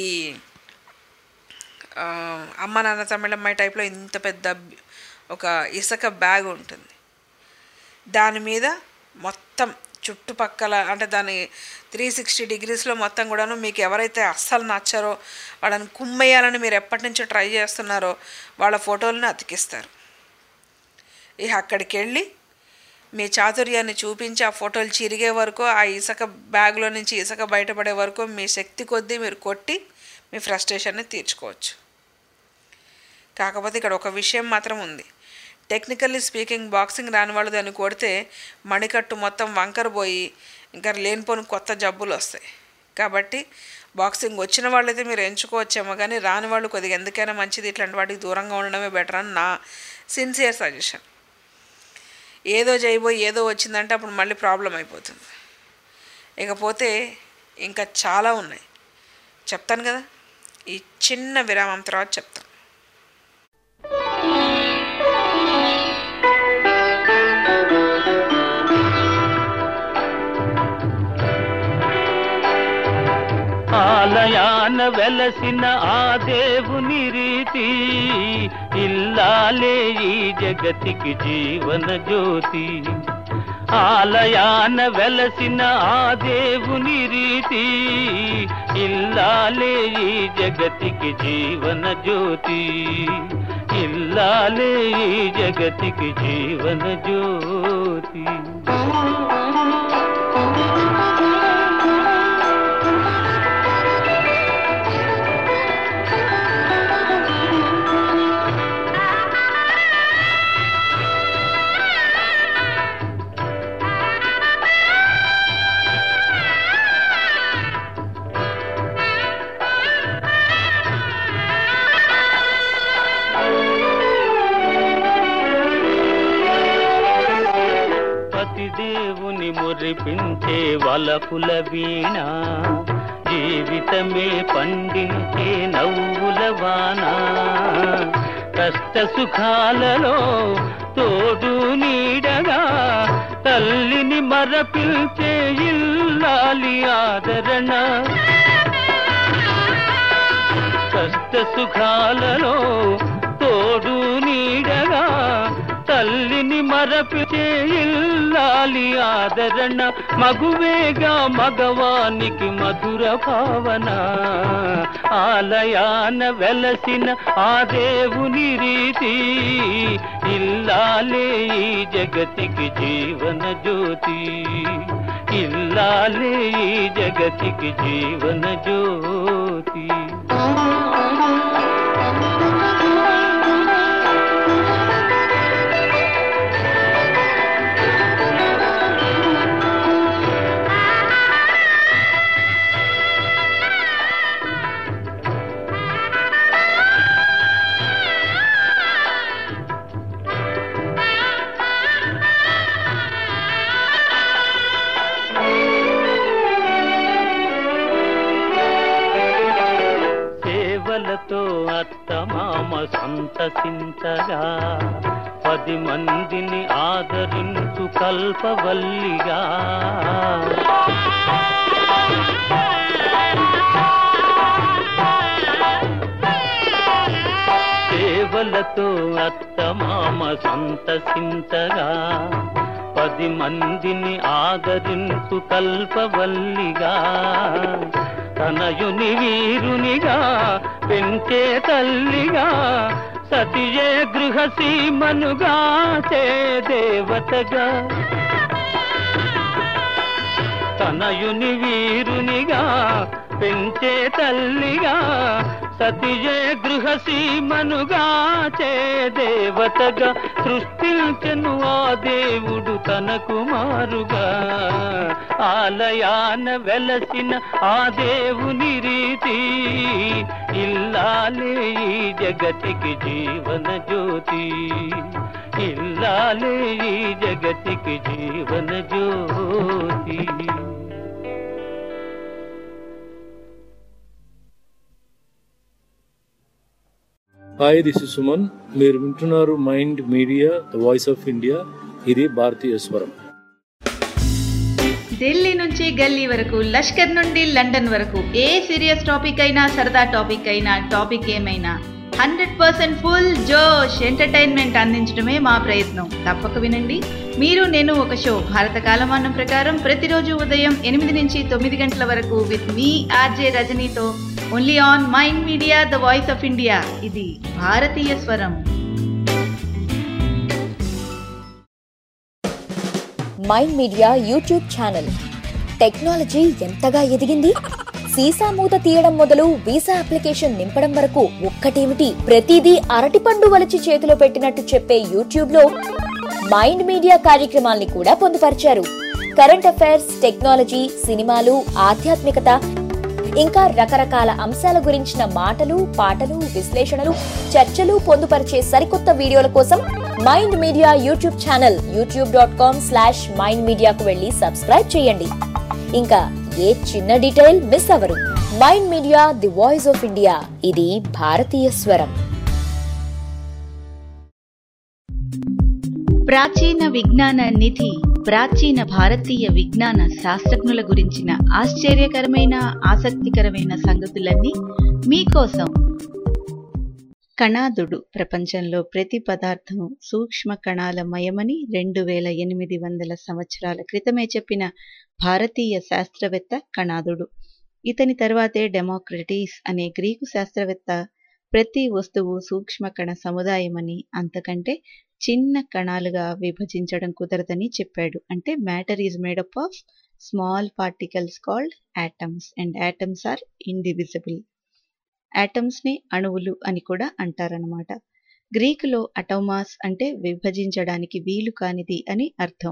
Speaker 4: ఆ, అమ్మ నాన్న తమిళమ్మాయి టైప్లో ఇంత పెద్ద బ్- ఒక ఇసుక బ్యాగ్ ఉంటుంది దాని మీద మొత్తం చుట్టుపక్కల అంటే దాని త్రీ సిక్స్టీ డిగ్రీస్లో మొత్తం కూడాను మీకు ఎవరైతే అస్సలు నచ్చారో వాళ్ళని కుమ్మేయాలని మీరు ఎప్పటి నుంచో ట్రై చేస్తున్నారో వాళ్ళ ఫోటోలను అతికిస్తారు ఇక అక్కడికి వెళ్ళి మీ చాతుర్యాన్ని చూపించి ఆ ఫోటోలు చిరిగే వరకు ఆ ఇసుక బ్యాగ్లో నుంచి ఇసుక బయటపడే వరకు మీ శక్తి కొద్దీ మీరు కొట్టి మీ ఫ్రస్ట్రేషన్ని తీర్చుకోవచ్చు కాకపోతే ఇక్కడ ఒక విషయం మాత్రం ఉంది టెక్నికల్లీ స్పీకింగ్ బాక్సింగ్ రాని వాళ్ళు దాన్ని కొడితే మణికట్టు మొత్తం వంకర పోయి ఇంకా లేనిపోని కొత్త జబ్బులు వస్తాయి కాబట్టి బాక్సింగ్ వచ్చిన వాళ్ళైతే మీరు ఎంచుకోవచ్చేమో కానీ రాని వాళ్ళు కొద్దిగా ఎందుకైనా మంచిది ఇట్లాంటి వాటికి దూరంగా ఉండడమే బెటర్ అని నా సిన్సియర్ సజెషన్ ఏదో చేయబోయి ఏదో వచ్చిందంటే అప్పుడు మళ్ళీ ప్రాబ్లం అయిపోతుంది ఇకపోతే ఇంకా చాలా ఉన్నాయి చెప్తాను కదా ఈ చిన్న విరామం తర్వాత చెప్తాను
Speaker 8: ఆలయాన వెలసిన ఆ దేవుని రీతి ఇల్లాలే ఈ జగతికి జీవన జ్యోతి ఆలయాన వెలసిన ఆ దేవుని రీతి ఇల్లాలే ఈ జగతికి జీవన జ్యోతి ఇల్లాలే ఈ జగతికి జీవన జ్యోతి పతిదేవుని మురిపించే వలపుల వీణ జీవితమే పండించే నవ్వుల వాన కష్ట సుఖాలలో తోడు నీడగా తల్లిని మరపిల్చే ఇల్లాలి ఆదరణ కష్ట సుఖాలలో తోడు నీడగా తల్లిని మరపిచే ఇల్లాలి ఆదరణ మగువేగా మగవానికి మధుర భావన ఆలయాన వెలసిన ఆ దేవుని రీతి ఇల్లాలే ఈ జగతికి జీవన జ్యోతి ఇల్లాలే ఈ జగతికి జీవన జ్యోతి అత్తమామ సంతసించగా పది మందిని ఆదరించు కల్పవల్లిగా సేవలతో అత్తమామ సంతసించగా పది మందిని ఆదరించు కల్పవల్లిగా తనయుని వీరునిగా పెంచే తల్లిగా సతియే గృహసీమనుగా చే దేవతగా తనయుని వీరునిగా పెంచే తల్లిగా సతియే గృహసీమనుగా చే దేవతగా సృష్టించెను ఆ దేవుడు తన కుమారుగా ఆలయాన వెలసిన ఆ దేవుని రీతి ఇల్లాలే ఈ జగతికి జీవన జ్యోతి ఇల్లాలే ఈ జగతికి జీవన జ్యోతి
Speaker 9: హాయ్ దిస్ ఇస్ సుమన్ మీరు వింటున్నారు Mind Media the voice of India ఇది భారతీయ స్వరం
Speaker 6: ఢిల్లీ నుంచి గల్లీ వరకు లష్కర్ నుండి లండన్ వరకు ఏ సీరియస్ టాపిక్ అయినా సరదా టాపిక్ అయినా టాపిక్ ఏమైనా హండ్రెడ్ పర్సెంట్ ఫుల్ జోష్ ఎంటర్టైన్మెంట్ అందించడమే మా ప్రయత్నం తప్పక వినండి మీరు నేను ఒక షో భారత కాలమానం ప్రకారం ప్రతిరోజు ఉదయం ఎనిమిది నుంచి తొమ్మిది గంటల వరకు విత్ మీ ఆర్జే రజనీతో only on Mind Media the voice of India ఇది భారతీయ స్వరం
Speaker 7: Mind Media YouTube channel technology ఎంతగా ఎదిగింది సీసా మూత తీయడం మొదలు వీసా అప్లికేషన్ నింపడం వరకు ఒక్కటేమిటి ప్రతిదీ అరటిపండు వలిచి చేతిలో పెట్టినట్టు చెప్పే యూట్యూబ్ లో మైండ్ మీడియా కార్యక్రమాల్ని కూడా పొందుపరిచారు కరెంట్ అఫైర్స్ టెక్నాలజీ సినిమాలు ఆధ్యాత్మికత ఇంకా రకరకాల అంశాల గురించిన మాటలు పాటలు విశ్లేషణలు చర్చలు పొందుపరిచే సరికొత్త వీడియోల కోసం Mind Media YouTube channel YouTube dot com slash mind మీడియాకు వెళ్ళి సబ్స్క్రైబ్ చేయండి ఇంకా ఏ చిన్న డీటెయిల్ మిస్ అవరు Mind Media the voice of India ఇది భారతీయ స్వరం
Speaker 6: ప్రాచీన విజ్ఞాన నిధి ప్రాచీన భారతీయ విజ్ఞాన శాస్త్రజ్ఞుల గురించిన ఆశ్చర్యకరమైన ఆసక్తికరమైన సంగతులన్నీ మీకోసం కణాదుడు ప్రపంచంలో ప్రతి పదార్థం సూక్ష్మ కణాల మయమని రెండు వేల ఎనిమిది వందల సంవత్సరాల క్రితమే చెప్పిన భారతీయ శాస్త్రవేత్త కణాదుడు ఇతని తర్వాతే డెమోక్రటీస్ అనే గ్రీకు శాస్త్రవేత్త ప్రతి వస్తువు సూక్ష్మ కణ సముదాయమని అంతకంటే చిన్న కణాలుగా విభజించడం కుదరదని చెప్పాడు అంటే matter is made up of small particles called atoms and atoms are indivisible atoms ని అణువులు అని కూడా అంటారనమాట గ్రీకులో అటోమాస్ అంటే విభజించడానికి వీలు కానిది అని అర్థం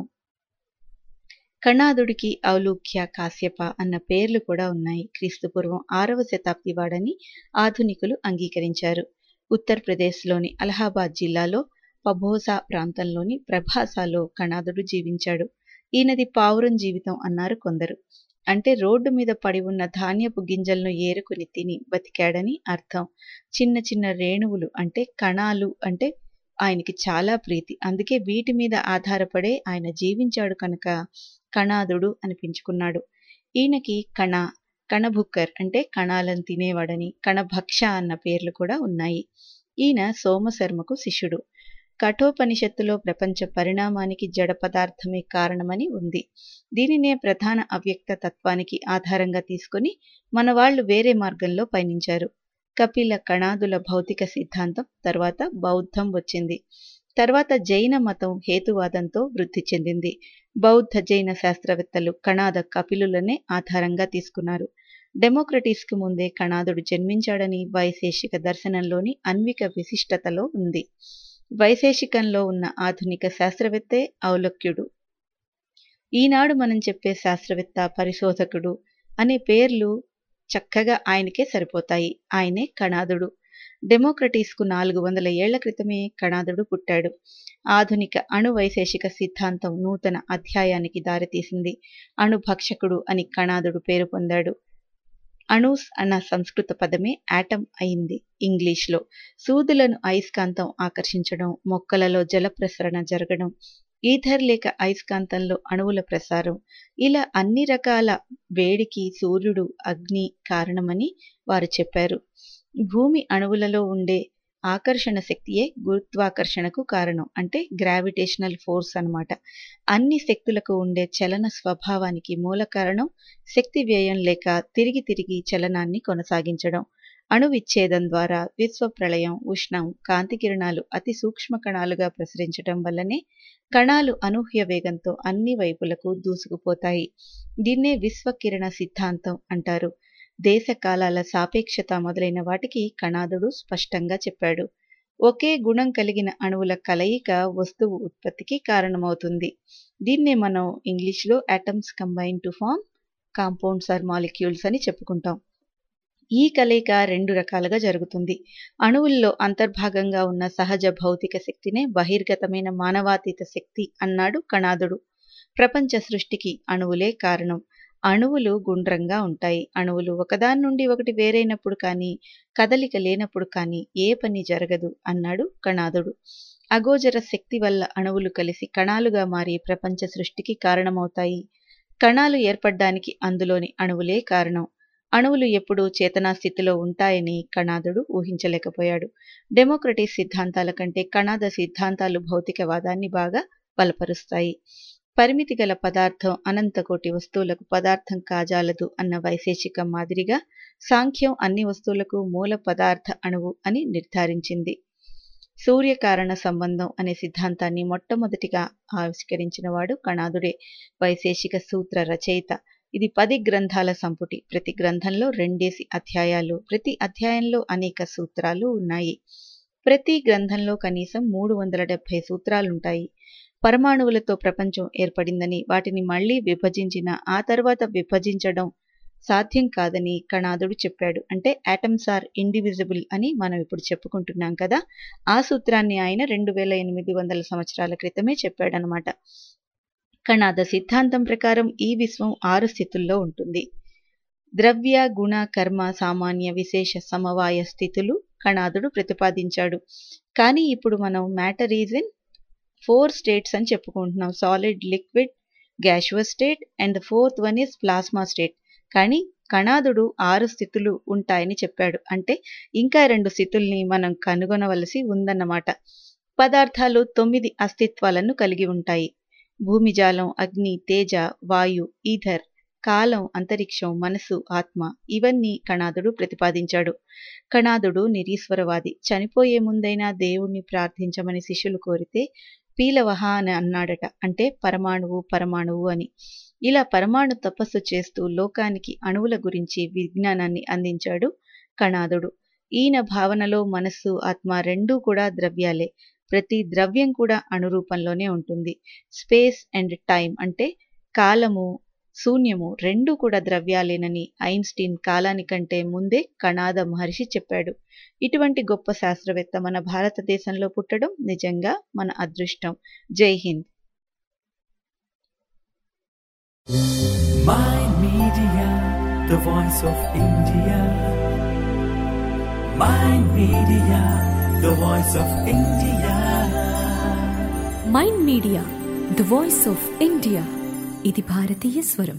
Speaker 6: కణాదుడికి ఔలుఖ్య కాశ్యప అన్న పేర్లు కూడా ఉన్నాయి క్రీస్తుపూర్వం ఆరవ శతాబ్ది వాడని ఆధునికులు అంగీకరించారు ఉత్తరప్రదేశ్లోని అలహాబాద్ జిల్లాలో పబోసా ప్రాంతంలోని ప్రభాసాలో కణాదుడు జీవించాడు ఈయనది పావురం జీవితం అన్నారు కొందరు అంటే రోడ్డు మీద పడి ఉన్న ధాన్యపు గింజలను ఏరుకుని తిని బతికాడని అర్థం చిన్న చిన్న రేణువులు అంటే కణాలు అంటే ఆయనకి చాలా ప్రీతి అందుకే వీటి మీద ఆధారపడే ఆయన జీవించాడు కనుక కణాదుడు అనిపించుకున్నాడు ఈయనకి కణ కణభుక్కర్ అంటే కణాలను తినేవాడని కణభక్ష అన్న పేర్లు కూడా ఉన్నాయి ఈయన సోమశర్మకు శిష్యుడు కఠోపనిషత్తులో ప్రపంచ పరిణామానికి జడ పదార్థమే కారణమని ఉంది దీనినే ప్రధాన అవ్యక్త తత్వానికి ఆధారంగా తీసుకుని మన వాళ్ళు వేరే మార్గంలో పయనించారు కపిల కణాదుల భౌతిక సిద్ధాంతం తర్వాత బౌద్ధం వచ్చింది తర్వాత జైన మతం హేతువాదంతో వృద్ధి చెందింది బౌద్ధ జైన శాస్త్రవేత్తలు కణాద కపిలులనే ఆధారంగా తీసుకున్నారు డెమోక్రటీస్కు ముందే కణాదుడు జన్మించాడని వైశేషిక దర్శనంలోని అన్విక విశిష్టతలో ఉంది వైశేషికంలో ఉన్న ఆధునిక శాస్త్రవేత్తే ఔలక్యుడు ఈనాడు మనం చెప్పే శాస్త్రవేత్త పరిశోధకుడు అనే పేర్లు చక్కగా ఆయనకే సరిపోతాయి ఆయనే కణాదుడు డెమోక్రటీస్కు నాలుగు వందల ఏళ్ల క్రితమే కణాదుడు పుట్టాడు ఆధునిక అణు వైశేషిక సిద్ధాంతం నూతన అధ్యాయానికి దారితీసింది అణుభక్షకుడు అని కణాదుడు పేరు పొందాడు అణూస్ అన్న సంస్కృత పదమే ఆటం అయింది ఇంగ్లీష్లో సూదులను అయస్కాంతం ఆకర్షించడం మొక్కలలో జల ప్రసరణ జరగడం ఈథర్ లేక అయస్కాంతంలో అణువుల ప్రసారం ఇలా అన్ని రకాల వేడికి సూర్యుడు అగ్ని కారణమని వారు చెప్పారు భూమి అణువులలో ఉండే ఆకర్షణ శక్తియే గురుత్వాకర్షణకు కారణం అంటే గ్రావిటేషనల్ ఫోర్స్ అన్నమాట అన్ని శక్తులకు ఉండే చలన స్వభావానికి మూల కారణం శక్తి వ్యయం లేక తిరిగి తిరిగి చలనాన్ని కొనసాగించడం అణు విచ్ఛేదం ద్వారా విశ్వ ప్రళయం ఉష్ణం కాంతి కిరణాలు అతి సూక్ష్మ కణాలుగా ప్రసరించడం వల్లనే కణాలు అనూహ్య వేగంతో అన్ని వైపులకు దూసుకుపోతాయి దీన్నే విశ్వకిరణ సిద్ధాంతం అంటారు దేశ కాలాల సాపేక్షత మొదలైన వాటికి కణాదుడు స్పష్టంగా చెప్పాడు ఒకే గుణం కలిగిన అణువుల కలయిక వస్తువు ఉత్పత్తికి కారణమవుతుంది దీన్నే మనం ఇంగ్లీష్లో atoms combine to form compounds or molecules అని చెప్పుకుంటాం ఈ కలయిక రెండు రకాలుగా జరుగుతుంది అణువుల్లో అంతర్భాగంగా ఉన్న సహజ భౌతిక శక్తినే బహిర్గతమైన మానవాతీత శక్తి అన్నాడు కణాదుడు ప్రపంచ సృష్టికి అణువులే కారణం అణువులు గుండ్రంగా ఉంటాయి అణువులు ఒకదాని నుండి ఒకటి వేరైనప్పుడు కానీ కదలిక లేనప్పుడు కానీ ఏ పని జరగదు అన్నాడు కణాదుడు అగోచర శక్తి వల్ల అణువులు కలిసి కణాలుగా మారి ప్రపంచ సృష్టికి కారణమవుతాయి కణాలు ఏర్పడ్డానికి అందులోని అణువులే కారణం అణువులు ఎప్పుడూ చేతనా స్థితిలో ఉంటాయని కణాదుడు ఊహించలేకపోయాడు డెమోక్రటిక్ సిద్ధాంతాల కంటే కణాద సిద్ధాంతాలు భౌతికవాదాన్ని బాగా బలపరుస్తాయి పరిమితి గల పదార్థం అనంతకోటి వస్తువులకు పదార్థం కాజాలదు అన్న వైశేషికం మాదిరిగా సాంఖ్యం అన్ని వస్తువులకు మూల పదార్థ అణువు అని నిర్ధారించింది సూర్యకారణ సంబంధం అనే సిద్ధాంతాన్ని మొట్టమొదటిగా ఆవిష్కరించినవాడు కణాదుడే వైశేషిక సూత్ర రచయిత ఇది పది గ్రంథాల సంపుటి ప్రతి గ్రంథంలో రెండేసి అధ్యాయాలు ప్రతి అధ్యాయంలో అనేక సూత్రాలు ఉన్నాయి ప్రతి గ్రంథంలో కనీసం మూడు వందల డెబ్బై సూత్రాలుంటాయి పరమాణువులతో ప్రపంచం ఏర్పడిందని వాటిని మళ్లీ విభజించిన ఆ తర్వాత విభజించడం సాధ్యం కాదని కణాదుడు చెప్పాడు అంటే యాటమ్స్ ఆర్ ఇండివిజిబుల్ అని మనం ఇప్పుడు చెప్పుకుంటున్నాం కదా ఆ సూత్రాన్ని ఆయన రెండు వేల ఎనిమిది వందల సంవత్సరాల క్రితమే చెప్పాడనమాట కణాద సిద్ధాంతం ప్రకారం ఈ విశ్వం ఆరు స్థితుల్లో ఉంటుంది ద్రవ్య గుణ కర్మ సామాన్య విశేష సమవాయ స్థితులు కణాదుడు ప్రతిపాదించాడు కానీ ఇప్పుడు మనం matter is in four states అని చెప్పుకుంటున్నాం solid liquid gaseous state and fourth one is plasma state కానీ కణాదుడు ఆరు స్థితులు ఉంటాయని చెప్పాడు అంటే ఇంకా రెండు స్థితుల్ని మనం కనుగొనవలసి ఉందన్నమాట పదార్థాలు తొమ్మిది అస్తిత్వాలను కలిగి ఉంటాయి భూమిజాలం అగ్ని తేజ వాయు ఈథర్ కాలం అంతరిక్షం మనసు ఆత్మ ఇవన్నీ కణాదుడు ప్రతిపాదించాడు కణాదుడు నిరీశ్వరవాది చనిపోయే ముందైనా దేవుణ్ణి ప్రార్థించమని శిష్యులు కోరితే పీలవహ అని అన్నాడట అంటే పరమాణువు పరమాణువు అని ఇలా పరమాణు తపస్సు చేస్తూ లోకానికి అణువుల గురించి విజ్ఞానాన్ని అందించాడు కణాదుడు ఈయన భావనలో మనస్సు ఆత్మ రెండూ కూడా ద్రవ్యాలే ప్రతి ద్రవ్యం కూడా అణురూపంలోనే ఉంటుంది స్పేస్ అండ్ టైం అంటే కాలము శూన్యము రెండూ కూడా ద్రవ్యాలేనని ఐన్స్టీన్ కాలానికంటే ముందే కణాద మహర్షి చెప్పాడు ఇటువంటి గొప్ప శాస్త్రవేత్త మన భారతదేశంలో పుట్టడం నిజంగా మన అదృష్టం Jai Hind
Speaker 1: My Media, the voice of India. My Media, the voice of India.
Speaker 2: Mind Media the voice of India ఇది భారతీయ స్వరం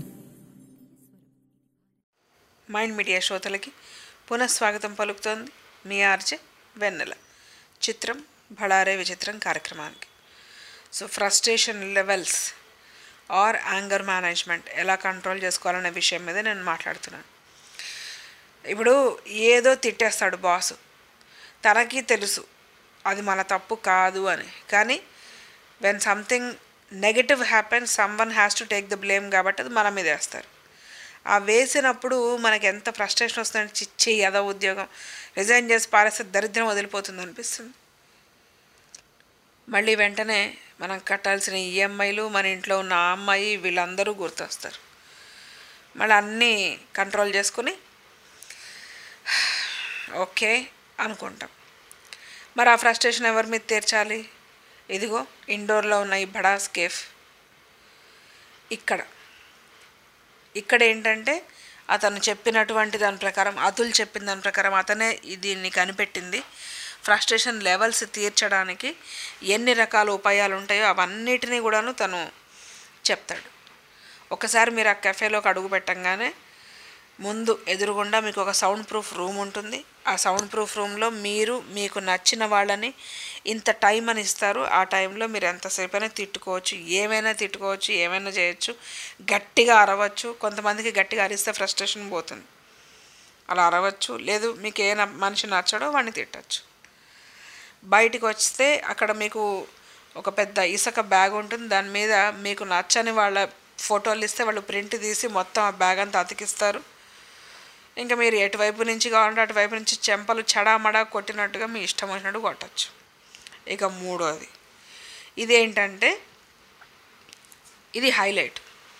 Speaker 4: మైండ్ మీడియా శ్రోతలకి పునఃస్వాగతం పలుకుతోంది మీ ఆర్జే వెన్నెల చిత్రం భళారే విచిత్రం కార్యక్రమానికి so frustration levels or anger management ఎలా కంట్రోల్ చేసుకోవాలనే విషయం మీద నేను మాట్లాడుతున్నాను ఇప్పుడు ఏదో తిట్టేస్తాడు బాసు తనకి తెలుసు అది మన తప్పు కాదు అని కానీ when something negative happen someone has to take the blame కాబట్టి అది మన మీద వేస్తారు ఆ వేసినప్పుడు మనకి ఎంత ఫ్రస్ట్రేషన్ వస్తుందంటే చిచ్చి ఏదో ఉద్యోగం రిజైన్ చేసి పారేస్తే దరిద్రం వదిలిపోతుంది అనిపిస్తుంది మళ్ళీ వెంటనే మనం కట్టాల్సిన ఈఎంఐలు మన ఇంట్లో ఉన్న ఆ అమ్మాయి వీళ్ళందరూ గుర్తొస్తారు మళ్ళీ అన్నీ కంట్రోల్ చేసుకుని ఓకే అనుకుంటాం మరి ఆ ఫ్రస్ట్రేషన్ ఎవరి మీద తీర్చాలి ఇదిగో ఇండోర్లో ఉన్న ఈ బడాస్ కేఫ్ ఇక్కడ ఇక్కడ ఏంటంటే అతను చెప్పినటువంటి దాని ప్రకారం అతుల్ చెప్పిన దాని ప్రకారం అతనే ఈ- దీన్ని కనిపెట్టింది ఫ్రస్ట్రేషన్ లెవెల్స్ తీర్చడానికి ఎన్ని రకాల ఉపాయాలు ఉంటాయో అవన్నిటినీ కూడాను తను చెప్తాడు ఒకసారి మీరు ఆ కెఫేలోకి అడుగు పెట్టంగానే ముందు ఎదురుగుండా మీకు ఒక సౌండ్ ప్రూఫ్ రూమ్ ఉంటుంది ఆ సౌండ్ ప్రూఫ్ రూమ్లో మీరు మీకు నచ్చిన వాళ్ళని ఇంత టైం అని ఇస్తారు ఆ టైంలో మీరు ఎంతసేపు అయినా తిట్టుకోవచ్చు ఏమైనా తిట్టుకోవచ్చు ఏమైనా చేయొచ్చు గట్టిగా అరవచ్చు కొంతమందికి గట్టిగా అరిస్తే ఫ్రస్ట్రేషన్ పోతుంది అలా అరవచ్చు లేదు మీకు ఏ న- మనిషి నచ్చడో వాడిని తిట్టచ్చు బయటికి వస్తే అక్కడ మీకు ఒక పెద్ద ఇసుక బ్యాగ్ ఉంటుంది దాని మీద మీకు నచ్చని వాళ్ళ ఫోటోలు ఇస్తే వాళ్ళు ప్రింట్ తీసి మొత్తం ఆ బ్యాగ్ అంతా అతికిస్తారు ఇంకా మీరు ఎటువైపు నుంచి కావాలంటే అటువైపు నుంచి చెంపలు చడామడా కొట్టినట్టుగా మీ ఇష్టం వచ్చినట్టు కొట్టచ్చు ఇక మూడోది ఇదేంటంటే ఇది హైలైట్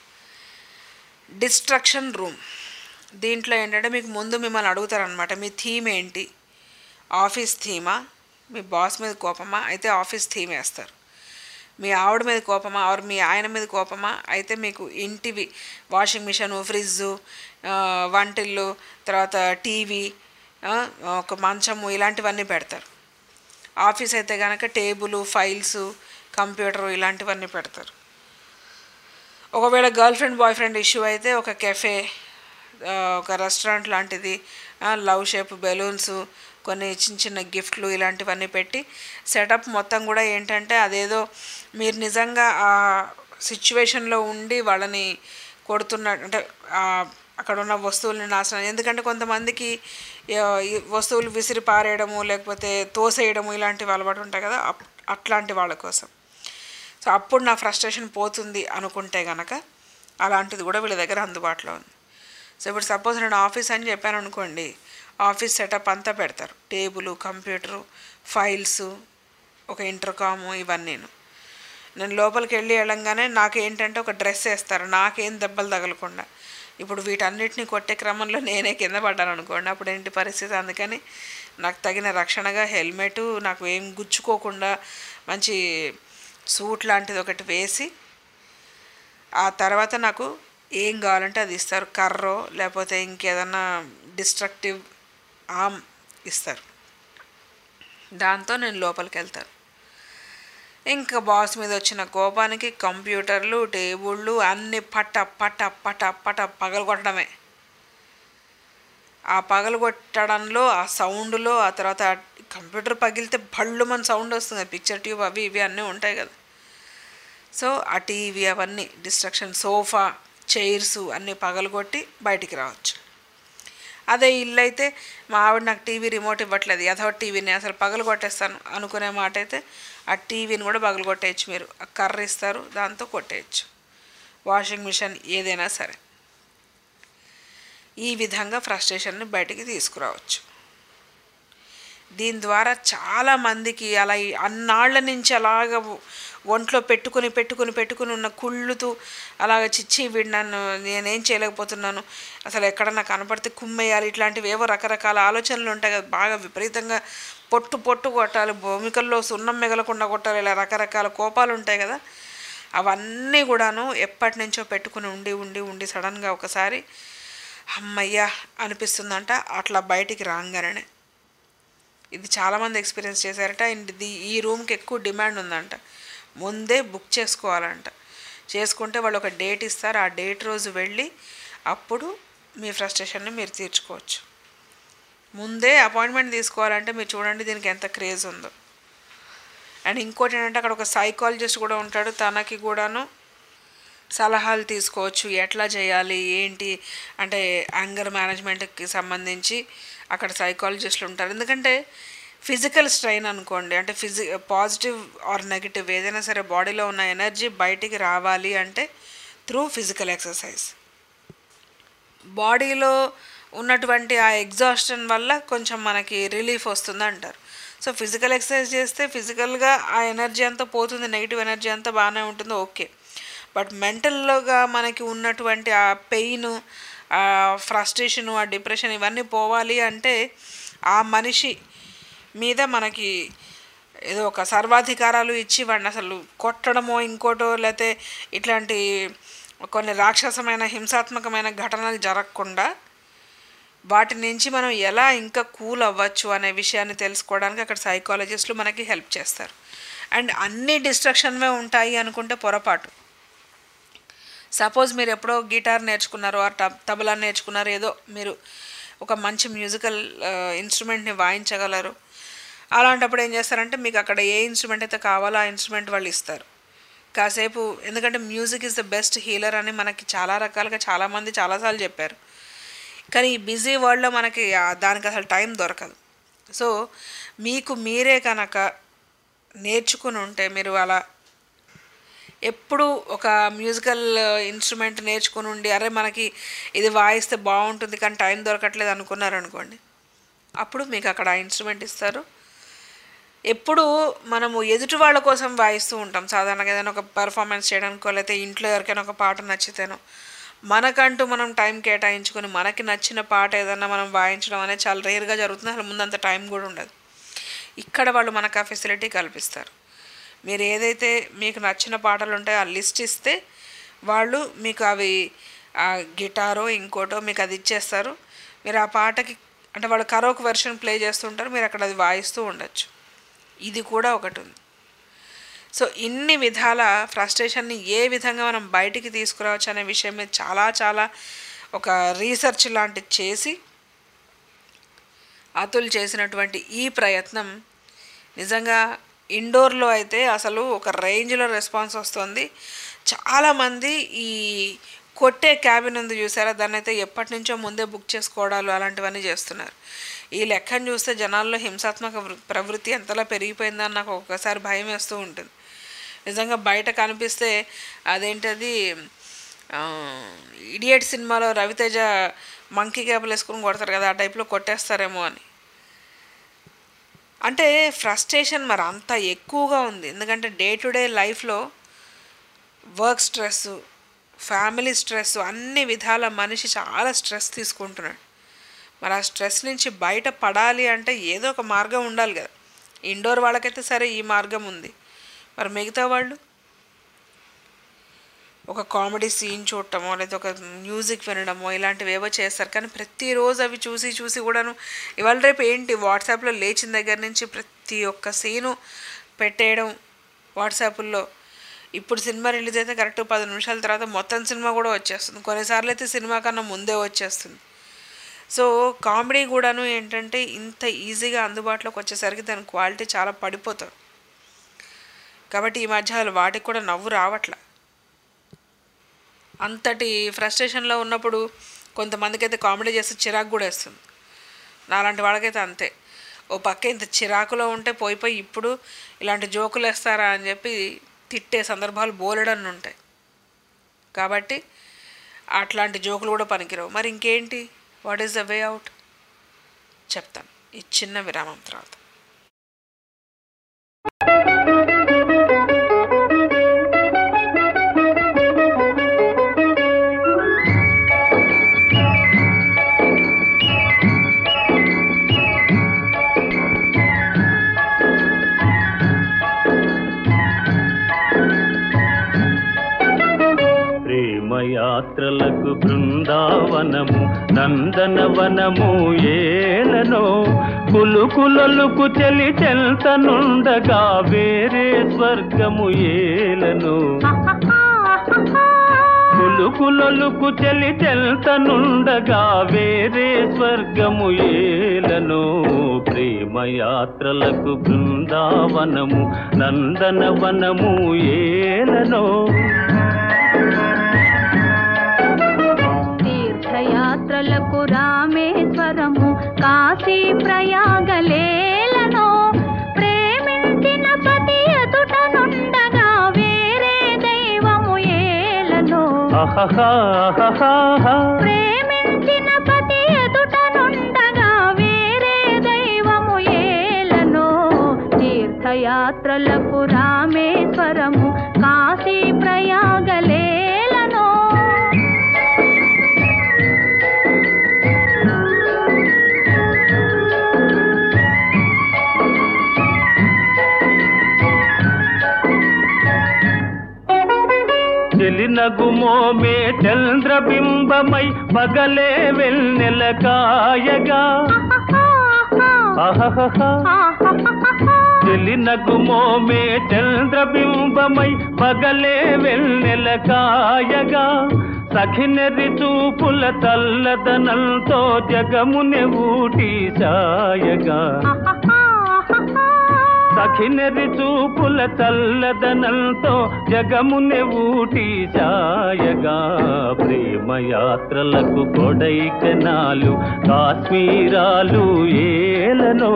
Speaker 4: డిస్ట్రక్షన్ రూమ్ దీంట్లో ఏంటంటే మీకు ముందు మిమ్మల్ని అడుగుతారనమాట మీ థీమ్ ఏంటి ఆఫీస్ థీమా మీ బాస్ మీద కోపమా అయితే ఆఫీస్ థీమ్ వేస్తారు మీ ఆవిడ మీద కోపమా ఆర్ మీ ఆయన మీద కోపమా అయితే మీకు ఇంటివి వాషింగ్ మిషన్ ఫ్రిడ్జు వంటిల్లు తర్వాత టీవీ ఒక మంచము ఇలాంటివన్నీ పెడతారు ఆఫీస్ అయితే కనుక టేబుల్ ఫైల్స్ కంప్యూటర్ ఇలాంటివన్నీ పెడతారు ఒకవేళ girlfriend boyfriend issue అయితే ఒక కెఫే ఒక రెస్టారెంట్ లాంటిది లవ్ షేప్ బెలూన్స్ కొన్ని చిన్న చిన్న గిఫ్ట్లు ఇలాంటివన్నీ పెట్టి సెటప్ మొత్తం కూడా ఏంటంటే అదేదో మీరు నిజంగా ఆ సిచ్యువేషన్లో ఉండి వాళ్ళని కొడుతున్న అంటే ఆ అక్కడ ఉన్న వస్తువుల్ని నాశనం ఎందుకంటే కొంతమందికి ఆ, ఈ వస్తువులు విసిరి పారేయడము లేకపోతే తోసేయడము ఇలాంటివి అలవాటు ఉంటాయి కదా అప్- అట్లాంటి వాళ్ళ కోసం సో అప్పుడు నా ఫ్రస్ట్రేషన్ పోతుంది అనుకుంటే గనక అలాంటిది కూడా వీళ్ళ దగ్గర అందుబాటులో ఉంది సో ఇప్పుడు సపోజ్ నేను ఆఫీస్ అని చెప్పాను అనుకోండి ఆఫీస్ సెటప్ అంతా పెడతారు టేబుల్ కంప్యూటరు ఫైల్స్ ఒక ఇంటర్కాము ఇవన్నీను నేను లోపలికి వెళ్ళి వెళ్ళంగానే నాకు ఏంటంటే ఒక డ్రెస్ వేస్తారు నాకేం దెబ్బలు తగలకుండా ఇప్పుడు వీటన్నిటిని కొట్టే క్రమంలో నేనే కింద పడ్డాను అనుకోండి అప్పుడు ఏంటి పరిస్థితి అందుకని నాకు తగిన రక్షణగా హెల్మెట్ నాకు ఏం గుచ్చుకోకుండా మంచి సూట్ లాంటిది ఒకటి వేసి ఆ తర్వాత నాకు ఏం కావాలంటే అది ఇస్తారు కర్రో లేకపోతే ఇంకేదన్నా డిస్ట్రక్టివ్ ఆమ్ ఇస్తారు దాంతో నేను లోపలికి వెళ్తాను ఇంకా బాస్ మీద వచ్చిన కోపానికి కంప్యూటర్లు టేబుళ్ళు అన్ని పట పట పట పట పగలగొట్టడమే ఆ పగలగొట్టడంలో ఆ సౌండ్లో ఆ తర్వాత ఆ కంప్యూటర్ పగిలితే భళ్ళు మన సౌండ్ వస్తుంది పిక్చర్ ట్యూబ్ అవి ఇవి అన్నీ ఉంటాయి కదా సో ఆ టీవీ అవన్నీ డిస్ట్రక్షన్ సోఫా చైర్స్ అన్నీ పగలగొట్టి బయటికి రావచ్చు అదే ఇల్లు అయితే మా ఆవిడ నాకు టీవీ రిమోట్ ఇవ్వట్లేదు యథో టీవీని అసలు పగలు కొట్టేస్తాను అనుకునే మాట అయితే ఆ టీవీని కూడా పగలు కొట్టేయచ్చు మీరు ఆ కర్ర ఇస్తారు దాంతో కొట్టేయచ్చు వాషింగ్ మిషన్ ఏదైనా సరే ఈ విధంగా ఫ్రస్ట్రేషన్ని బయటికి తీసుకురావచ్చు దీని ద్వారా చాలామందికి అలా ఈ అన్నాళ్ళ నుంచి అలాగ ఒంట్లో పెట్టుకుని పెట్టుకుని పెట్టుకుని ఉన్న కుళ్ళుతూ అలాగ చిచ్చి వీడు నన్ను నేనేం చేయలేకపోతున్నాను అసలు ఎక్కడన్నా కనపడితే కుమ్మేయాలి ఇట్లాంటివి ఏవో రకరకాల ఆలోచనలు ఉంటాయి కదా బాగా విపరీతంగా పొట్టు పొట్టు కొట్టాలి భూమికల్లో సున్నం మిగలకుండా కొట్టాలి ఇలా రకరకాల కోపాలు ఉంటాయి కదా అవన్నీ కూడాను ఎప్పటి నుంచో పెట్టుకుని ఉండి ఉండి ఉండి సడన్గా ఒకసారి అమ్మయ్యా అనిపిస్తుందంట అట్లా బయటికి రాగానే ఇది చాలామంది ఎక్స్పీరియన్స్ చేశారట అండ్ ఇది ఈ రూమ్కి ఎక్కువ డిమాండ్ ఉందంట ముందే బుక్ చేసుకోవాలంట చేసుకుంటే వాళ్ళు ఒక డేట్ ఇస్తారు ఆ డేట్ రోజు వెళ్ళి అప్పుడు మీ ఫ్రస్ట్రేషన్ని మీరు తీర్చుకోవచ్చు ముందే అపాయింట్మెంట్ తీసుకోవాలంటే మీరు చూడండి దీనికి ఎంత క్రేజ్ ఉందో అండ్ ఇంకోటి ఏంటంటే అక్కడ ఒక సైకాలజిస్ట్ కూడా ఉంటాడు తనకి కూడాను సలహాలు తీసుకోవచ్చు ఎట్లా చేయాలి ఏంటి అంటే యాంగర్ మేనేజ్మెంట్కి సంబంధించి అక్కడ సైకాలజిస్టులు ఉంటారు ఎందుకంటే ఫిజికల్ స్ట్రెయిన్ అనుకోండి అంటే ఫిజి పాజిటివ్ ఆర్ నెగిటివ్ ఏదైనా సరే బాడీలో ఉన్న ఎనర్జీ బయటికి రావాలి అంటే త్రూ ఫిజికల్ ఎక్సర్సైజ్ బాడీలో ఉన్నటువంటి ఆ ఎగ్జాస్షన్ వల్ల కొంచెం మనకి రిలీఫ్ వస్తుంది అంటారు సో ఫిజికల్ ఎక్సర్సైజ్ చేస్తే ఫిజికల్గా ఆ ఎనర్జీ అంతా పోతుంది నెగిటివ్ ఎనర్జీ అంతా బాగానే ఉంటుంది ఓకే బట్ మెంటల్లోగా మనకి ఉన్నటువంటి ఆ పెయిన్ ఆ ఫ్రస్ట్రేషను ఆ డిప్రెషన్ ఇవన్నీ పోవాలి అంటే ఆ మనిషి మీద మనకి ఏదో ఒక సర్వాధికారాలు ఇచ్చి వాడిని అసలు కొట్టడమో ఇంకోటో లేకపోతే ఇట్లాంటి కొన్ని రాక్షసమైన హింసాత్మకమైన ఘటనలు జరగకుండా వాటి నుంచి మనం ఎలా ఇంకా కూల్ అవ్వచ్చు అనే విషయాన్ని తెలుసుకోవడానికి అక్కడ సైకాలజిస్టులు మనకి హెల్ప్ చేస్తారు అండ్ అన్ని డిస్ట్రక్షన్వే ఉంటాయి అనుకుంటే పొరపాటు సపోజ్ మీరు ఎప్పుడో గిటార్ నేర్చుకున్నారు ఆ టబ్ తబలా నేర్చుకున్నారు ఏదో మీరు ఒక మంచి మ్యూజికల్ ఇన్స్ట్రుమెంట్ని వాయించగలరు అలాంటప్పుడు ఏం చేస్తారంటే మీకు అక్కడ ఏ ఇన్స్ట్రుమెంట్ అయితే కావాలో ఆ ఇన్స్ట్రుమెంట్ వాళ్ళు ఇస్తారు కాసేపు ఎందుకంటే music is the best healer అని మనకి చాలా రకాలుగా చాలామంది చాలాసార్లు చెప్పారు కానీ ఈ బిజీ వరల్డ్లో మనకి ఆ- దానికి అసలు టైం దొరకదు సో మీకు మీరే కనుక నేర్చుకుని ఉంటే మీరు అలా ఎప్పుడు ఒక మ్యూజికల్ ఇన్స్ట్రుమెంట్ నేర్చుకుని ఉండి అరే మనకి ఇది వాయిస్తే బాగుంటుంది కానీ టైం దొరకట్లేదు అనుకున్నారు అనుకోండి అప్పుడు మీకు అక్కడ ఆ ఇన్స్ట్రుమెంట్ ఇస్తారు ఎప్పుడు మనము ఎదుటి వాళ్ళ కోసం వాయిస్తూ ఉంటాం సాధారణంగా ఏదైనా ఒక పర్ఫార్మెన్స్ చేయడానికో లేకపోతే ఇంట్లో ఎవరికైనా ఒక పాట నచ్చితేనో మనకంటూ మనం టైం కేటాయించుకొని మనకి నచ్చిన పాట ఏదన్నా మనం వాయించడం అనేది చాలా రేర్గా జరుగుతుంది అసలు ముందంత టైం కూడా ఉండదు ఇక్కడ వాళ్ళు మనకు ఆ ఫెసిలిటీ కల్పిస్తారు మీరు ఏదైతే మీకు నచ్చిన పాటలు ఉంటాయో ఆ లిస్ట్ ఇస్తే వాళ్ళు మీకు అవి ఆ గిటారో ఇంకోటో మీకు అది ఇచ్చేస్తారు మీరు ఆ పాటకి అంటే వాళ్ళు కరోక్ వెర్షన్ ప్లే చేస్తుంటారు మీరు అక్కడ అది వాయిస్తూ ఉండొచ్చు ఇది కూడా ఒకటి ఉంది సో ఇన్ని విధాల ఫ్రస్ట్రేషన్ని ఏ విధంగా మనం బయటికి తీసుకురావచ్చు అనే విషయం మీద చాలా చాలా ఒక రీసెర్చ్ లాంటిది చేసి అతుల్ చేసినటువంటి ఈ ప్రయత్నం నిజంగా ఇండోర్లో అయితే అసలు ఒక రేంజ్లో రెస్పాన్స్ వస్తుంది చాలామంది ఈ కొట్టే క్యాబిన్ ఉంది చూసారా దాన్ని అయితే ఎప్పటి నుంచో ముందే బుక్ చేసుకోవడాలు అలాంటివన్నీ చేస్తున్నారు ఈ లెక్కను చూస్తే జనాల్లో హింసాత్మక వృ- ప్రవృత్తి ఎంతలా పెరిగిపోయిందని నాకు ఒక్కసారి భయం వేస్తూ ఉంటుంది నిజంగా బయట కనిపిస్తే అదేంటది ఇడియట్ సినిమాలో రవితేజ మంకీ క్యాబులు వేసుకుని కొడతారు కదా ఆ టైప్లో కొట్టేస్తారేమో అని అంటే ఫ్రస్ట్రేషన్ మరి అంత ఎక్కువగా ఉంది ఎందుకంటే డే టు డే లైఫ్లో వర్క్ స్ట్రెస్ ఫ్యామిలీ స్ట్రెస్ అన్ని విధాల మనిషి చాలా స్ట్రెస్ తీసుకుంటున్నాడు మరి ఆ స్ట్రెస్ నుంచి బయట పడాలి అంటే ఏదో ఒక మార్గం ఉండాలి కదా ఇండోర్ వాళ్ళకైతే సరే ఈ మార్గం ఉంది మరి మిగతా వాళ్ళు ఒక కామెడీ సీన్ చూడటమో లేదా ఒక మ్యూజిక్ వినడమో ఇలాంటివి ఏవో చేస్తారు కానీ ప్రతిరోజు అవి చూసి చూసి కూడాను ఇవాళ రేపు ఏంటి వాట్సాప్లో లేచిన దగ్గర నుంచి ప్రతి ఒక్క సీను పెట్టేయడం వాట్సాప్లో ఇప్పుడు సినిమా రిలీజ్ అయితే కరెక్ట్ పది నిమిషాల తర్వాత మొత్తం సినిమా కూడా వచ్చేస్తుంది కొన్నిసార్లు అయితే సినిమా కన్నా ముందే వచ్చేస్తుంది సో కామెడీ కూడాను ఏంటంటే ఇంత ఈజీగా అందుబాటులోకి వచ్చేసరికి దాని క్వాలిటీ చాలా పడిపోతుంది కాబట్టి ఈ మధ్య అసలు వాటికి కూడా నవ్వు రావట్లా అంతటి ఫ్రస్ట్రేషన్లో ఉన్నప్పుడు కొంతమందికి అయితే కామెడీ చేస్తే చిరాకు కూడా వేస్తుంది నాలాంటి వాళ్ళకైతే అంతే ఓ పక్క ఇంత చిరాకులో ఉంటే పోయి పోయి ఇప్పుడు ఇలాంటి జోకులు వేస్తారా అని చెప్పి తిట్టే సందర్భాలు బోలెడన్ని ఉంటాయి కాబట్టి అట్లాంటి జోకులు కూడా పనికిరావు మరి ఇంకేంటి what is the way out చెప్తాను ఈ చిన్న విరామం తర్వాత
Speaker 8: ప్రేమయాత్రలకు బృందావనము నందనవనము ఏలనో కులుకులొలుకు చెలి చెల్తనుండగా వేరే స్వర్గము ఏలను కులుకులొలుకు చెలి చెల్తనుండగా వేరే స్వర్గము ఏలను ప్రేమయాత్రలకు బృందావనము నందనవనము ఏలనో
Speaker 10: తీర్థయాత్రలకు రామేశ్వరము కాశీ ప్రయాగలేలను ప్రేమించిన పతి ఎదుట నుండగా వేరే దైవము ఏలను
Speaker 8: అహహా
Speaker 10: ప్రేమించిన పతి ఎదుట నుండగా వేరే దైవము ఏలను తీర్థయాత్రలకు రామేశ్వరము కాశీ ప్రయాగలేలను
Speaker 8: చెలినగుమోమే చంద్రబింబమై పగలే వెన్నెల కాయగా ఆహాహా చెలినగుమోమే చంద్రబింబమై పగలే వెన్నెల కాయగా సఖినెరి చూపుల చల్లదనంతో జగముని ఊటి సాయగా సఖినెరి చూపుల చల్లదనంతో జగముని ఊటి సాయగా ప్రేమయాత్రలకు కొడైకెనాలు కాశ్మీరాలు ఏలనో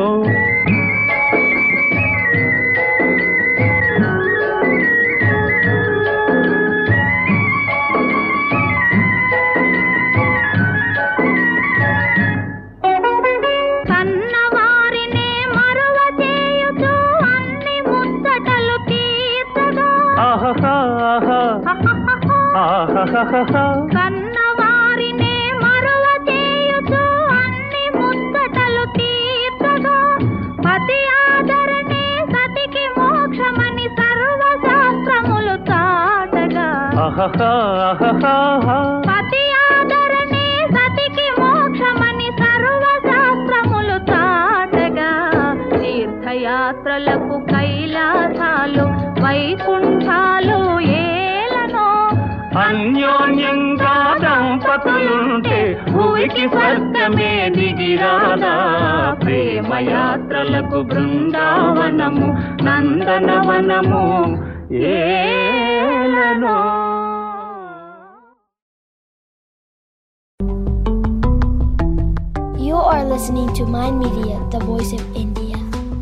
Speaker 10: కన్నవారినే మరువ చేయుచు అన్ని ముచ్చటలు తీర్చగా
Speaker 8: ఆహాహా ఆహాహా
Speaker 10: కన్నవారినే మరువ చేయుచు అన్ని ముచ్చటలు తీర్చగా పతి ఆదరణే సతికి మోక్షమని సర్వశాస్త్రములు చాటగా
Speaker 8: ఆహాహా
Speaker 10: పతి ఆదరణే సతికి మోక్షమని సర్వశాస్త్రములు చాటగా తీర్థయాత్రలకు కైలాసాలు వైకుంఠాలు ఏలనో
Speaker 8: అన్యోన్యంగా దంపతులుంటే భూమికి స్వర్గమే దిగిరాదా ప్రేమయాత్రలకు బృందావనము నందనవనము ఏలనో
Speaker 11: You are listening to Mind Media, the voice of India.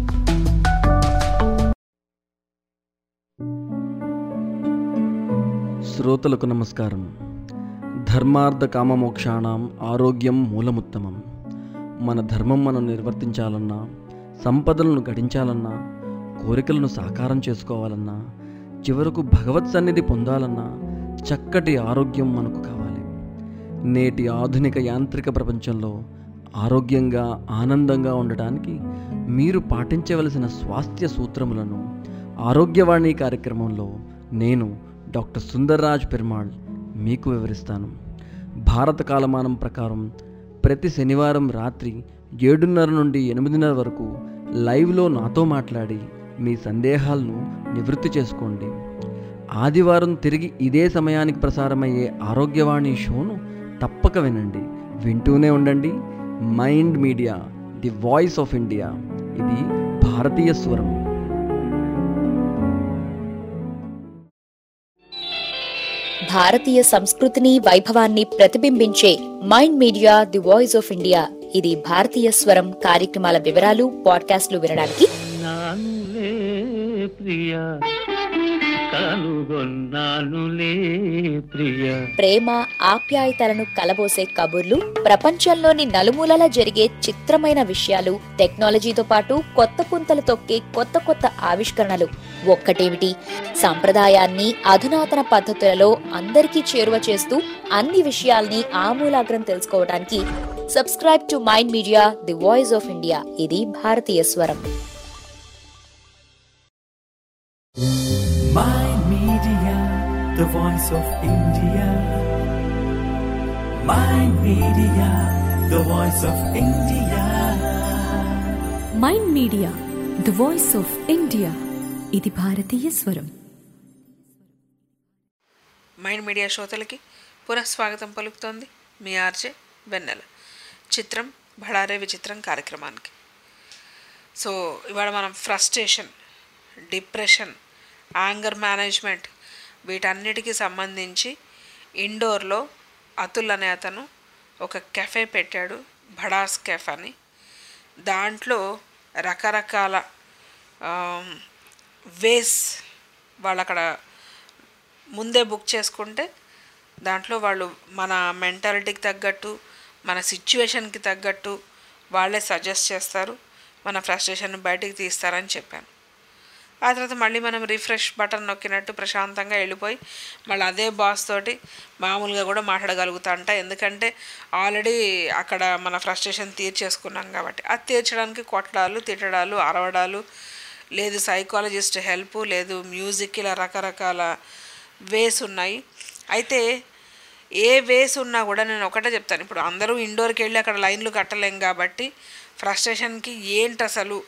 Speaker 12: శ్రోతలకు నమస్కారం ధర్మార్థ కామమోక్షాణం ఆరోగ్యం మూలముత్తమం మన ధర్మం మనం నిర్వర్తించాలన్నా సంపదలను గడించాలన్నా కోరికలను సాకారం చేసుకోవాలన్నా చివరకు భగవత్ సన్నిధి పొందాలన్నా చక్కటి ఆరోగ్యం మనకు కావాలి నేటి ఆధునిక యాంత్రిక ప్రపంచంలో ఆరోగ్యంగా ఆనందంగా ఉండటానికి మీరు పాటించవలసిన స్వాస్థ్య సూత్రములను ఆరోగ్యవాణి కార్యక్రమంలో నేను డాక్టర్ సుందర్రాజ్ పెరుమాళ్ మీకు వివరిస్తాను భారత కాలమానం ప్రకారం ప్రతి శనివారం రాత్రి ఏడున్నర నుండి ఎనిమిదిన్నర వరకు లైవ్లో నాతో మాట్లాడి మీ సందేహాలను నివృత్తి చేసుకోండి ఆదివారం తిరిగి ఇదే సమయానికి ప్రసారమయ్యే ఆరోగ్యవాణి షోను తప్పక వినండి వింటూనే ఉండండి Mind Media the voice of India ఇది భారతీయ స్వరం
Speaker 7: భారతీయ సంస్కృతిని వైభవాన్ని ప్రతిబింబించే Mind Media the voice of India ఇది భారతీయ స్వరం కార్యక్రమాల వివరాలు పాడ్కాస్ట్లు వినడానికి
Speaker 8: నానులే ప్రియా కనుగొన్నానులే ప్రియా
Speaker 7: ప్రేమ ఆప్యాయతలను కలబోసే కబుర్లు ప్రపంచంలోని నలుమూలల జరిగే చిత్రమైన విషయాలు టెక్నాలజీతో పాటు కొత్త పుంతలు తొక్కే కొత్త కొత్త ఆవిష్కరణలు ఒక్కటేమిటి సంప్రదాయాన్ని అధునాతన పద్ధతులలో అందరికీ చేరువ చేస్తూ అన్ని విషయాల్ని ఆమూలాగ్రం తెలుసుకోవడానికి subscribe to Mind Media the voice of India ఇది భారతీయ స్వరం
Speaker 1: Mind Media, the voice of India. Mind Media, the voice of India.
Speaker 2: Mind Media the voice of India ఇది భారతీయ స్వరం
Speaker 4: మైండ్ మీడియా శ్రోతలకి పునఃస్వాగతం పలుకుతోంది మీ ఆర్జే వెన్నెల చిత్రం బళారే విచిత్రం కార్యక్రమానికి సో ఇవాళ మనం ఫ్రస్ట్రేషన్ డిప్రెషన్ యాంగర్ మేనేజ్మెంట్ వీటన్నిటికీ సంబంధించి ఇండోర్లో అతుల్ అనే అతను ఒక కెఫే పెట్టాడు భడాస్ కెఫ్ అని దాంట్లో రకరకాల వేస్ వాళ్ళు అక్కడ ముందే బుక్ చేసుకుంటే దాంట్లో వాళ్ళు మన మెంటాలిటీకి తగ్గట్టు మన సిచ్యువేషన్కి తగ్గట్టు వాళ్ళే సజెస్ట్ చేస్తారు మన ఫ్రస్ట్రేషన్ బయటికి తీస్తారని చెప్పాను ఆ తర్వాత మళ్ళీ మనం రిఫ్రెష్ బటన్ నొక్కినట్టు ప్రశాంతంగా వెళ్ళిపోయి మళ్ళీ అదే బాస్ తోటి మామూలుగా కూడా మాట్లాడగలుగుతా అంట ఎందుకంటే ఆల్రెడీ అక్కడ మన ఫ్రస్ట్రేషన్ తీర్చేసుకున్నాం కాబట్టి అది తీర్చడానికి కొట్టడాలు తిట్టడాలు అరవడాలు లేదు సైకాలజిస్ట్ హెల్ప్ లేదు మ్యూజిక్ ఇలా రకరకాల వేస్ ఉన్నాయి అయితే ఏ వేస్ ఉన్నా కూడా నేను ఒకటే చెప్తాను ఇప్పుడు అందరూ ఇండోర్కి వెళ్ళి అక్కడ లైన్లు కట్టలేం కాబట్టి ఫ్రస్ట్రేషన్కి ఏంటి అసలు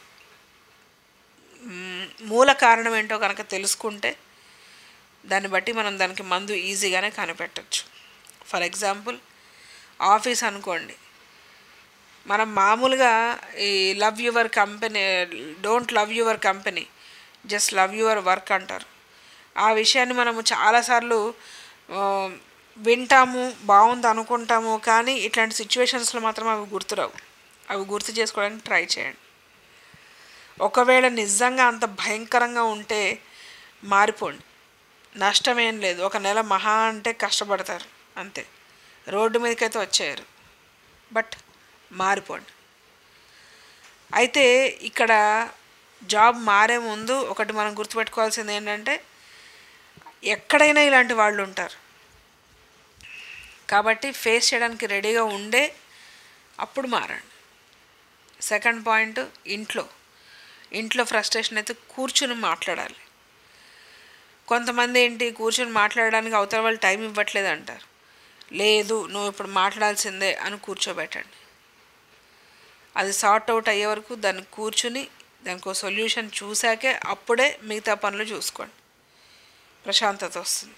Speaker 4: మ్, మూల కారణం ఏంటో కనుక తెలుసుకుంటే దాన్ని బట్టి మనం దానికి మందు ఈజీగానే కనిపెట్టచ్చు ఫర్ ఎగ్జాంపుల్ ఆఫీస్ అనుకోండి మనం మామూలుగా ఈ love your company don't love your company just love your work అంటారు ఆ విషయాన్ని మనము చాలాసార్లు ఆ, వింటాము బాగుంది అనుకుంటాము కానీ ఇట్లాంటి సిచ్యువేషన్స్లో మాత్రం అవి గుర్తురావు అవి గుర్తు చేసుకోవడానికి ట్రై చేయండి ఒకవేళ నిజంగా అంత భయంకరంగా ఉంటే మారిపోండి నష్టమేం లేదు ఒక నెల మహా అంటే కష్టపడతారు అంతే రోడ్డు మీదకైతే వచ్చేయరు బట్ మారిపోండి అయితే ఇక్కడ జాబ్ మారే ముందు ఒకటి మనం గుర్తుపెట్టుకోవాల్సింది ఏంటంటే ఎక్కడైనా ఇలాంటి వాళ్ళు ఉంటారు కాబట్టి ఫేస్ చేయడానికి రెడీగా ఉండే అప్పుడు మారండి సెకండ్ పాయింట్ ఇంట్లో ఇంట్లో ఫ్రస్ట్రేషన్ అయితే కూర్చుని మాట్లాడాలి కొంతమంది ఏంటి కూర్చుని మాట్లాడడానికి అవతల వాళ్ళు టైం ఇవ్వట్లేదు అంటారు లేదు నువ్వు ఇప్పుడు మాట్లాడాల్సిందే అని కూర్చోబెట్టండి అది సార్ట్ అవుట్ అయ్యే వరకు దాన్ని కూర్చుని దానికి సొల్యూషన్ చూశాకే అప్పుడే మిగతా పనులు చూసుకోండి ప్రశాంతత వస్తుంది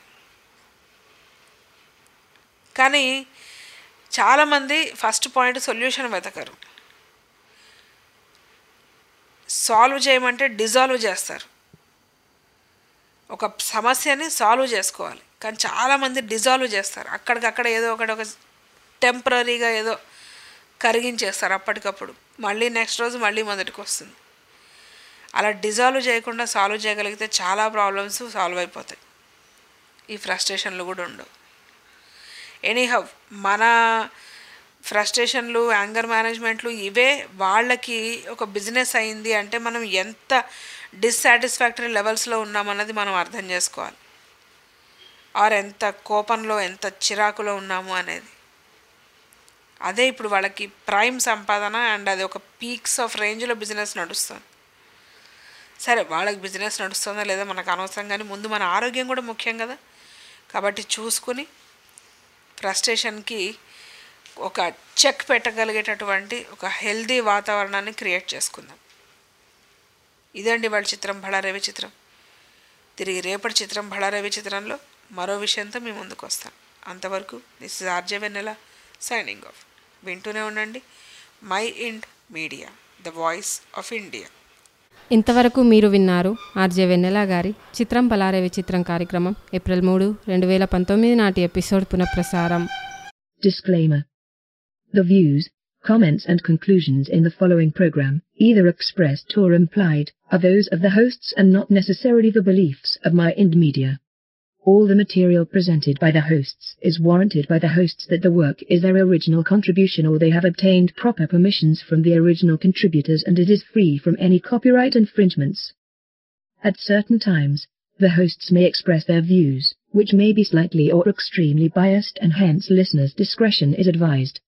Speaker 4: కానీ చాలామంది ఫస్ట్ పాయింట్ సొల్యూషన్ వెతకరు సాల్వ్ చేయమంటే డిజాల్వ్ చేస్తారు ఒక సమస్యని సాల్వ్ చేసుకోవాలి కానీ చాలామంది డిజాల్వ్ చేస్తారు అక్కడికక్కడ ఏదో ఒకటి ఒక టెంపరీగా ఏదో కరిగించేస్తారు అప్పటికప్పుడు మళ్ళీ నెక్స్ట్ రోజు మళ్ళీ మొదటికి వస్తుంది అలా డిజాల్వ్ చేయకుండా సాల్వ్ చేయగలిగితే చాలా ప్రాబ్లమ్స్ సాల్వ్ అయిపోతాయి ఈ ఫ్రస్ట్రేషన్లు కూడా ఉండవు ఎనీహౌ మన ఫ్రస్ట్రేషన్లు యాంగర్ మేనేజ్మెంట్లు ఇవే వాళ్ళకి ఒక బిజినెస్ అయింది అంటే మనం ఎంత డిస్సాటిస్ఫాక్టరీ లెవెల్స్లో ఉన్నామన్నది మనం అర్థం చేసుకోవాలి ఆర్ ఎంత కోపంలో ఎంత చిరాకులో ఉన్నాము అనేది అదే ఇప్పుడు వాళ్ళకి ప్రైమ్ సంపాదన అండ్ అది ఒక పీక్స్ ఆఫ్ రేంజ్లో బిజినెస్ నడుస్తుంది సరే వాళ్ళకి బిజినెస్ నడుస్తుందా లేదా మనకు అనవసరం కానీ ముందు మన ఆరోగ్యం కూడా ముఖ్యం కదా కాబట్టి చూసుకుని ఫ్రస్ట్రేషన్కి ఒక చెక్ పెట్టగలిగేటటువంటి ఒక హెల్దీ వాతావరణాన్ని క్రియేట్ చేసుకుందాం ఇదండి వాళ్ళ చిత్రం భళారవి చిత్రం తిరిగి రేపటి చిత్రం భళారవి చిత్రంలో మరో విషయంతో మీ ముందుకు వస్తాను అంతవరకు this is RJ Vennela signing off వింటూనే ఉండండి Mind Media the voice of India
Speaker 3: ఇంతవరకు మీరు విన్నారు ఆర్జే వెన్నెల గారి చిత్రం బలారే విచిత్రం కార్యక్రమం ఏప్రిల్ మూడు రెండు వేల పంతొమ్మిది నాటి ఎపిసోడ్ పునఃప్రసారం
Speaker 13: Disclaimer. The views, comments and conclusions in the following program, either expressed or implied, are those of the hosts and not necessarily the beliefs of my Ind Media. All the material presented by the hosts is warranted by the hosts that the work is their original contribution or they have obtained proper permissions from the original contributors and it is free from any copyright infringements. At certain times, the hosts may express their views, which may be slightly or extremely biased and hence listeners' discretion is advised.